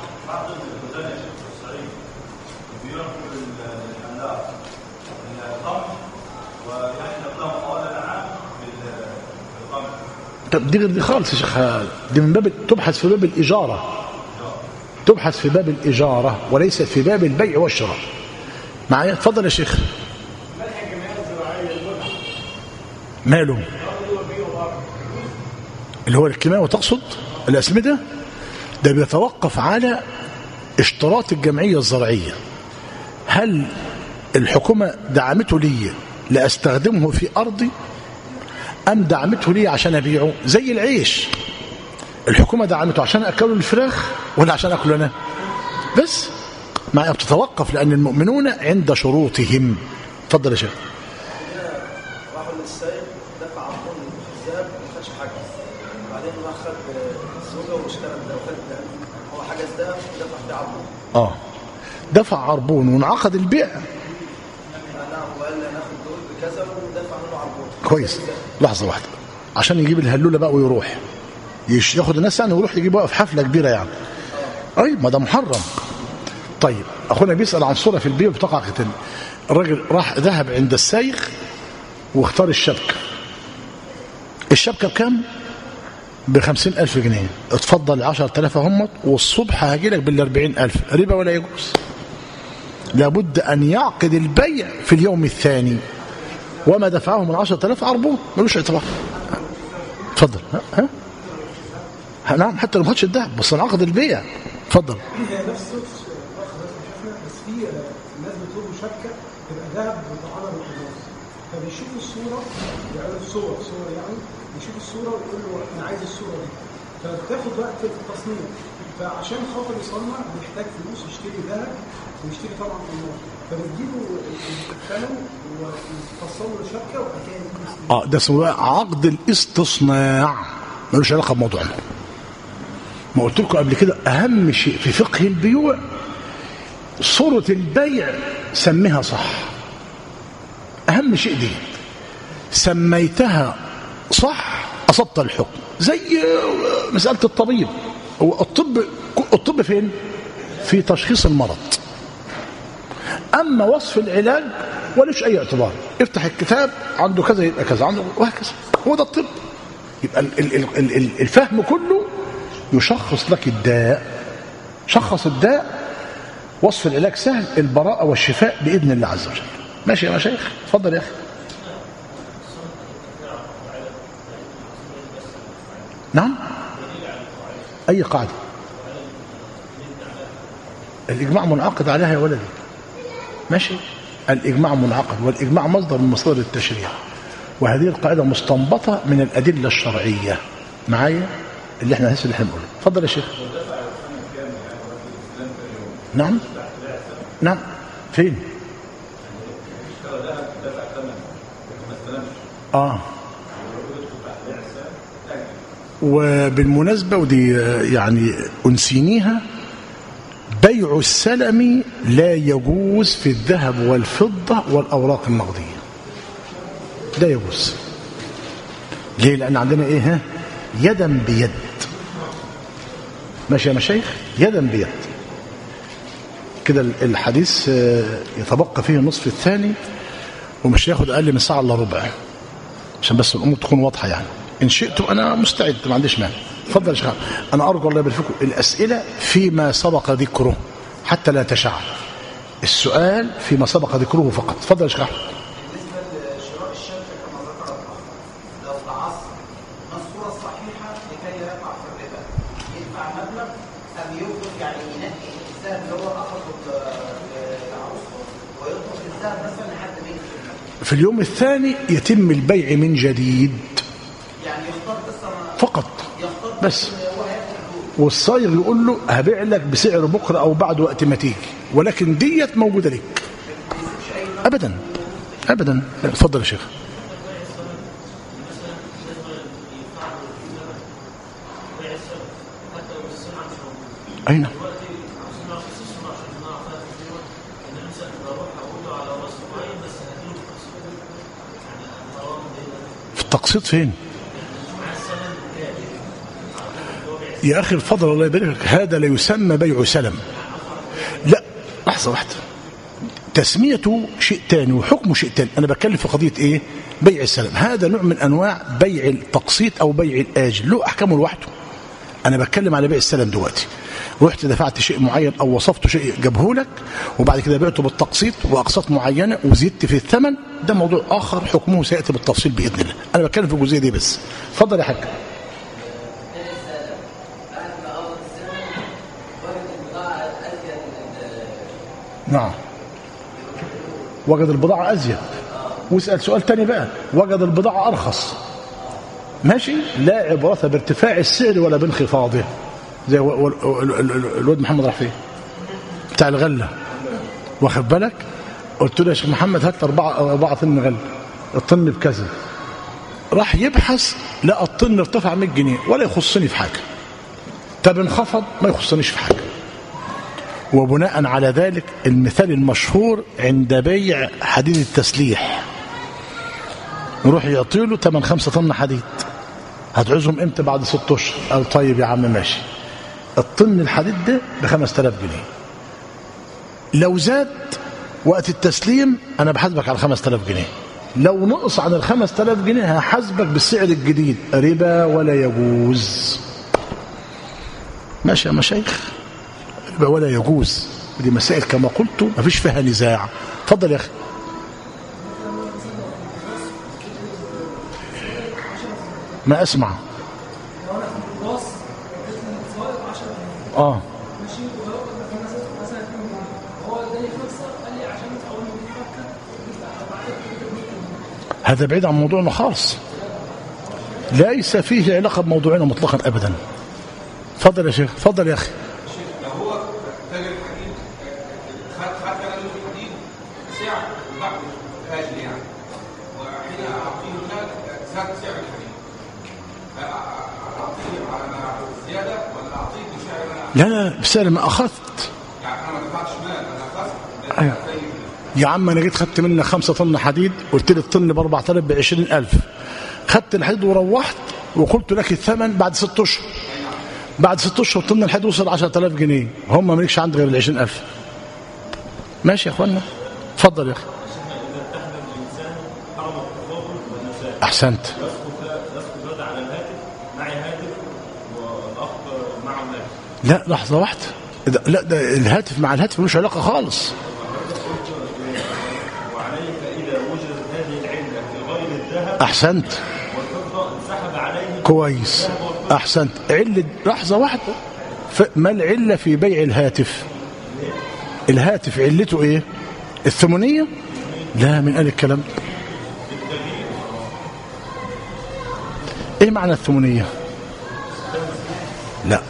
طب دي غير دي خالص يا شيخ دي من باب تبحث في باب الاجاره تبحث في باب الاجاره وليست في باب البيع والشراء معايا اتفضل يا شيخ ماله اللي هو الكيماوي تقصد الاسمده ده بيتوقف على اشتراط الجمعيه الزراعيه هل الحكومه دعمته لي لاستخدمه في ارضي ام دعمته لي عشان ابيعه زي العيش الحكومه دعمته عشان اكله الفراخ ولا عشان اكله انا بس ما بتتوقف لان المؤمنون عند شروطهم اتفضل يا شيخ راحوا للسائق دفع عرضون الذهب ما خدش حاجه بعدين راح خد الزوجه واشترى ده وخد ده هو حجز ده ودفع ده عرضون اه دفع عربون وانعقد البيع نعم وقال لي ناخد دول بكذا ودفع منه عرضون كويس لحظه واحده عشان يجيب الهلوله بقى ويروح يش- ياخد الناس يعني ويروح يجيب بقى في حفله كبيره يعني اي ما ده محرم طيب اخونا بيسال عن صوره في البيع بتقع قتل الراجل راح ذهب عند السايق واختار الشبكه الشبكه بكام بخمسين ألف جنيه اتفضل عشر تلاف همت والصبح هاجي لك بالأربعين ألف ربا ولا يجوز لابد أن يعقد البيع في اليوم الثاني وما دفعه من عشر تلاف عربون ملوش اعتبار اتفضل ها, ها؟ ها نعم حتى لو ما خدش الذهب بس انعقد البيع اتفضل هي نفس صوت واخد بس شفنا بس في آه، الناس بيطلبوا شبكه تبقى ذهب متعامل بالقناص فبيشوفوا الصوره يعملوا صور صور يعني يشوف الصوره ويقول له انا عايز الصوره دي فبتاخد وقت في التصنيع فعشان خاطر يصنع بيحتاج فلوس يشتري ذهب ويشتري طبعا قناص فبتجيبوا الثمن ويفصلوا الشبكه وبعد كده يجيبوا السلم. اه ده اسمه بقى عقد الاستصناع ملوش علاقه بموضوعنا ما قلت لكم قبل كده اهم شيء في فقه البيوع صورة البيع سميها صح اهم شيء دي سميتها صح اصبت الحكم زي مسألة الطبيب هو الطب الطب فين في تشخيص المرض اما وصف العلاج وليش اي اعتبار افتح الكتاب عنده كذا يبقى كذا عنده وهكذا هو ده الطب يبقى ال- ال- ال- ال- ال- الفهم كله يشخص لك الداء شخص الداء وصف العلاج سهل البراءة والشفاء بإذن الله عز وجل ماشي يا مشايخ اتفضل يا أخي نعم أي قاعدة الإجماع منعقد عليها يا ولدي ماشي الإجماع منعقد والإجماع مصدر من مصادر التشريع وهذه القاعدة مستنبطة من الأدلة الشرعية معايا اللي احنا هسه اللي احنا بنقوله اتفضل يا شيخ نعم نعم فين اه وبالمناسبة ودي آه، يعني أنسينيها بيع السلم لا يجوز في الذهب والفضة والأوراق النقدية لا يجوز ليه لأن عندنا إيه ها يدا بيد ماشي يا مشايخ يدا بيد كده الحديث آه، يتبقى فيه النصف الثاني ومش ياخد أقل من ساعة إلا ربع عشان بس الأمور تكون واضحة يعني إن شئت أنا مستعد ما عنديش مانع اتفضل يا شيخ أنا أرجو الله يبارك فيكم الأسئلة فيما سبق ذكره حتى لا تشعل السؤال فيما سبق ذكره فقط اتفضل يا شيخ أحمد. بالنسبه لشراء الشبكه كما ذكر صحيحة لكي لا يقع في الربا يدفع مبلغ أم يخرج يعني ينقي الذهب اللي هو أخذه لعروسته ويطلق الذهب مثلا لحد بيت في اليوم الثاني يتم البيع من جديد يعني يختار قصة ما- فقط يختار بس قصة هو هياخد فلوس والصايغ يقول له هبيع لك بسعر بكره او بعد وقت ما تيجي ولكن ديت موجوده لك ابدا ابدا اتفضل يا شيخ اين في التقسيط فين يا اخي الفضل الله يبارك لك هذا لا يسمى بيع سلم لا لحظه واحده تسميته شيء تاني وحكمه شيء تاني انا بتكلم في قضيه ايه بيع السلم هذا نوع من انواع بيع التقسيط او بيع الاجل له احكامه لوحده انا بتكلم على بيع السلم دلوقتي رحت دفعت شيء معين او وصفته شيء جابه لك وبعد كده بعته بالتقسيط واقساط معينه وزدت في الثمن ده موضوع اخر حكمه سياتي بالتفصيل باذن الله انا بتكلم في الجزئيه دي بس اتفضل يا حاج نعم وجد البضاعة أزيد واسأل سؤال تاني بقى وجد البضاعة أرخص ماشي لا عبرة بارتفاع السعر ولا بانخفاضه زي و- و- ال- ال- ال- الواد محمد راح فين بتاع الغلة واخد بالك قلت له يا شيخ محمد هات أربعة أربعة طن غلة الطن بكذا راح يبحث لقى الطن ارتفع 100 جنيه ولا يخصني في حاجة طب انخفض ما يخصنيش في حاجة وبناء على ذلك المثال المشهور عند بيع حديد التسليح يروح يعطي له 8 5 طن حديد هتعوزهم امتى بعد 6 اشهر قال طيب يا عم ماشي الطن الحديد ده ب 5000 جنيه لو زاد وقت التسليم انا بحاسبك على 5000 جنيه لو نقص عن ال 5000 جنيه هحاسبك بالسعر الجديد ربا ولا يجوز ماشي يا مشايخ ربا ولا يجوز دي مسائل كما قلت ما فيش فيها نزاع اتفضل يا اخي ما اسمع اه هذا بعيد عن موضوعنا خالص ليس فيه علاقه بموضوعنا مطلقا ابدا اتفضل يا شيخ اتفضل يا اخي لو هو تاجر الحديد خد خد كلام الحديد سعر وبعد اجل يعني وحين اعطيه المال زاد سعر الحديد اعطيه على زياده ولا اعطيه بسعر لا لا بسعر ما اخذت يعني انا ما دفعتش مال انا اخذت أيوة. يا عم انا جيت خدت منك خمسة طن حديد قلت لي الطن ب 4000 ب 20000 خدت الحديد وروحت وقلت لك الثمن بعد ست اشهر بعد ست اشهر طن الحديد وصل 10000 جنيه هم مالكش عندي غير ال 20000 ماشي يا اخوانا اتفضل يا اخي احسنت لا لحظة واحدة ده- لا ده الهاتف مع الهاتف ملوش علاقة خالص أحسنت كويس أحسنت علة لحظة واحدة ف- ما العلة في بيع الهاتف الهاتف علته إيه الثمنية لا من قال الكلام إيه معنى الثمنية لا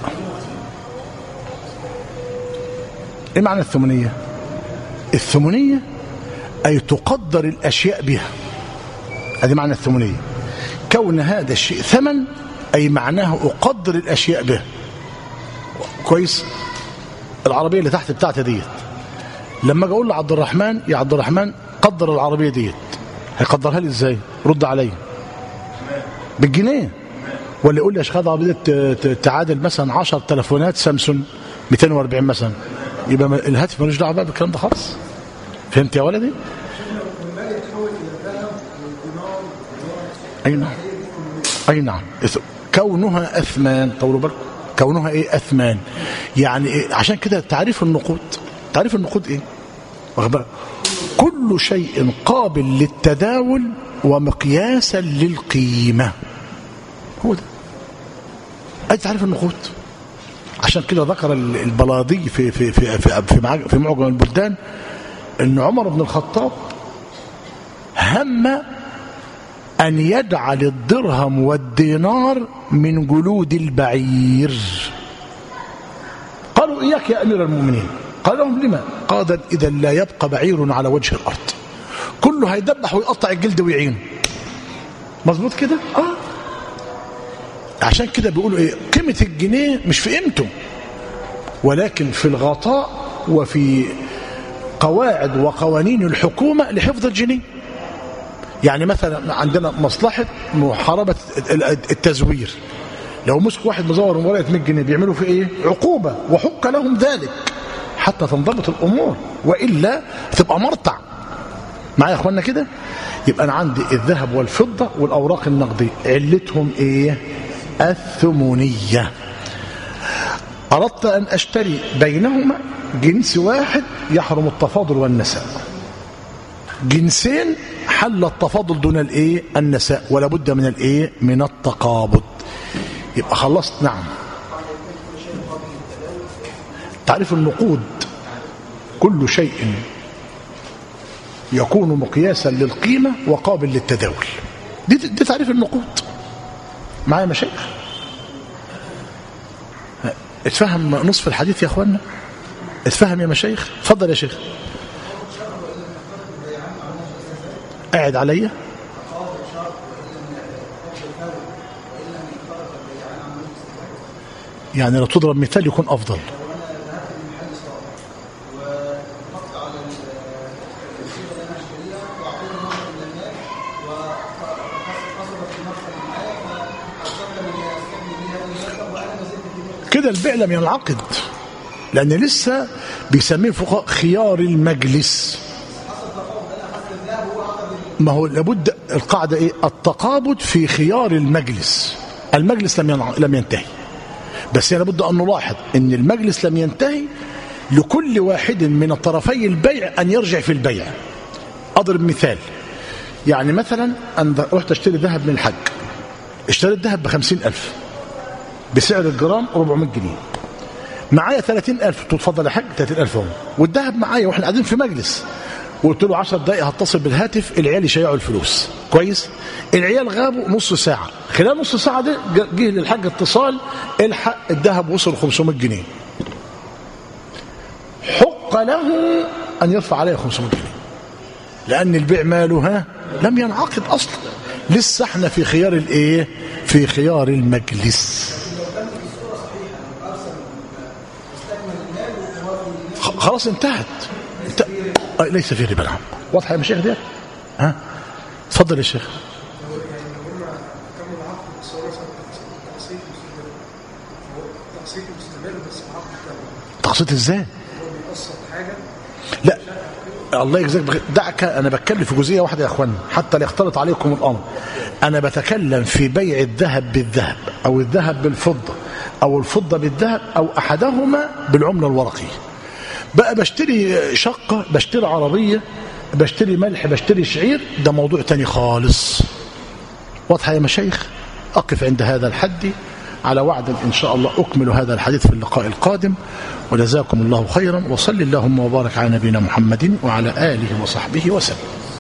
إيه معنى الثمنية الثمنية أي تقدر الأشياء بها هذه معنى الثمنية كون هذا الشيء ثمن أي معناه أقدر الأشياء به كويس العربية اللي تحت بتاعتي ديت لما اجي اقول لعبد الرحمن يا عبد الرحمن قدر العربية ديت هيقدرها لي ازاي رد عليا بالجنيه ولا يقول لي يا شيخ هذه العربية ديت ت- ت- تعادل مثلا 10 تليفونات سامسونج 240 مثلا يبقى ما- الهاتف ملوش دعوه بقى بالكلام ده خالص فهمت يا ولدي؟ اي نعم اي نعم إث- كونها اثمان طولوا بالكم كونها ايه اثمان يعني إيه؟ عشان كده تعريف النقود تعريف النقود ايه واخد بالك؟ كل شيء قابل للتداول ومقياسا للقيمه هو ده أي تعريف النقود عشان كده ذكر ال- البلاضي في في في في, في, معج- في معجم البلدان ان عمر بن الخطاب هم ان يجعل الدرهم والدينار من جلود البعير قالوا اياك يا امير المؤمنين قال لهم لما قال اذا لا يبقى بعير على وجه الارض كله هيدبح ويقطع الجلد ويعينه مظبوط كده اه عشان كده بيقولوا ايه قيمه الجنيه مش في قيمته ولكن في الغطاء وفي قواعد وقوانين الحكومه لحفظ الجنيه يعني مثلا عندنا مصلحه محاربه التزوير لو مسك واحد مزور ورقه 100 جنيه بيعملوا فيه ايه عقوبه وحق لهم ذلك حتى تنضبط الامور والا تبقى مرتع معايا يا اخوانا كده يبقى انا عندي الذهب والفضه والاوراق النقديه علتهم ايه الثمونيه اردت ان اشتري بينهما جنس واحد يحرم التفاضل والنساء جنسين حل التفاضل دون الايه النساء ولا بد من الايه من التقابض يبقى خلصت نعم تعريف النقود كل شيء يكون مقياسا للقيمة وقابل للتداول دي, دي تعريف النقود معايا مشايخ اتفهم نصف الحديث يا اخوانا اتفهم يا مشايخ اتفضل يا شيخ قاعد عليا يعني لو تضرب مثال يكون افضل كده البيع لم ينعقد لان لسه بيسميه فقهاء خيار المجلس ما هو لابد القاعده ايه التقابض في خيار المجلس المجلس لم ينع... لم ينتهي بس لابد ان نلاحظ ان المجلس لم ينتهي لكل واحد من طرفي البيع ان يرجع في البيع اضرب مثال يعني مثلا أنا رحت اشتري ذهب من الحج اشتريت ذهب بخمسين ألف بسعر الجرام 400 جنيه معايا 30000 تتفضل يا حاج 30000 اهو والذهب معايا واحنا قاعدين في مجلس وقلت له 10 دقائق هتصل بالهاتف العيال يشيعوا الفلوس كويس العيال غابوا نص ساعه خلال نص ساعه دي جه للحاج اتصال الحق الذهب وصل 500 جنيه حق له ان يرفع عليه 500 جنيه لان البيع ماله ها لم ينعقد اصلا لسه احنا في خيار الايه في خيار المجلس خلاص انتهت انت... آه ليس في ربا نعم واضحه يا مشايخ ديت ها اتفضل يا شيخ تقسيط ازاي لا الله يجزاك بخير دعك انا بتكلم في جزئيه واحده يا اخوانا حتى لا يختلط عليكم الامر انا بتكلم في بيع الذهب بالذهب او الذهب بالفضه او الفضه بالذهب او احدهما بالعمله الورقيه بقى بشتري شقة بشتري عربية بشتري ملح بشتري شعير ده موضوع تاني خالص واضحة يا مشايخ أقف عند هذا الحد على وعد إن شاء الله أكمل هذا الحديث في اللقاء القادم وجزاكم الله خيرا وصل اللهم وبارك على نبينا محمد وعلى آله وصحبه وسلم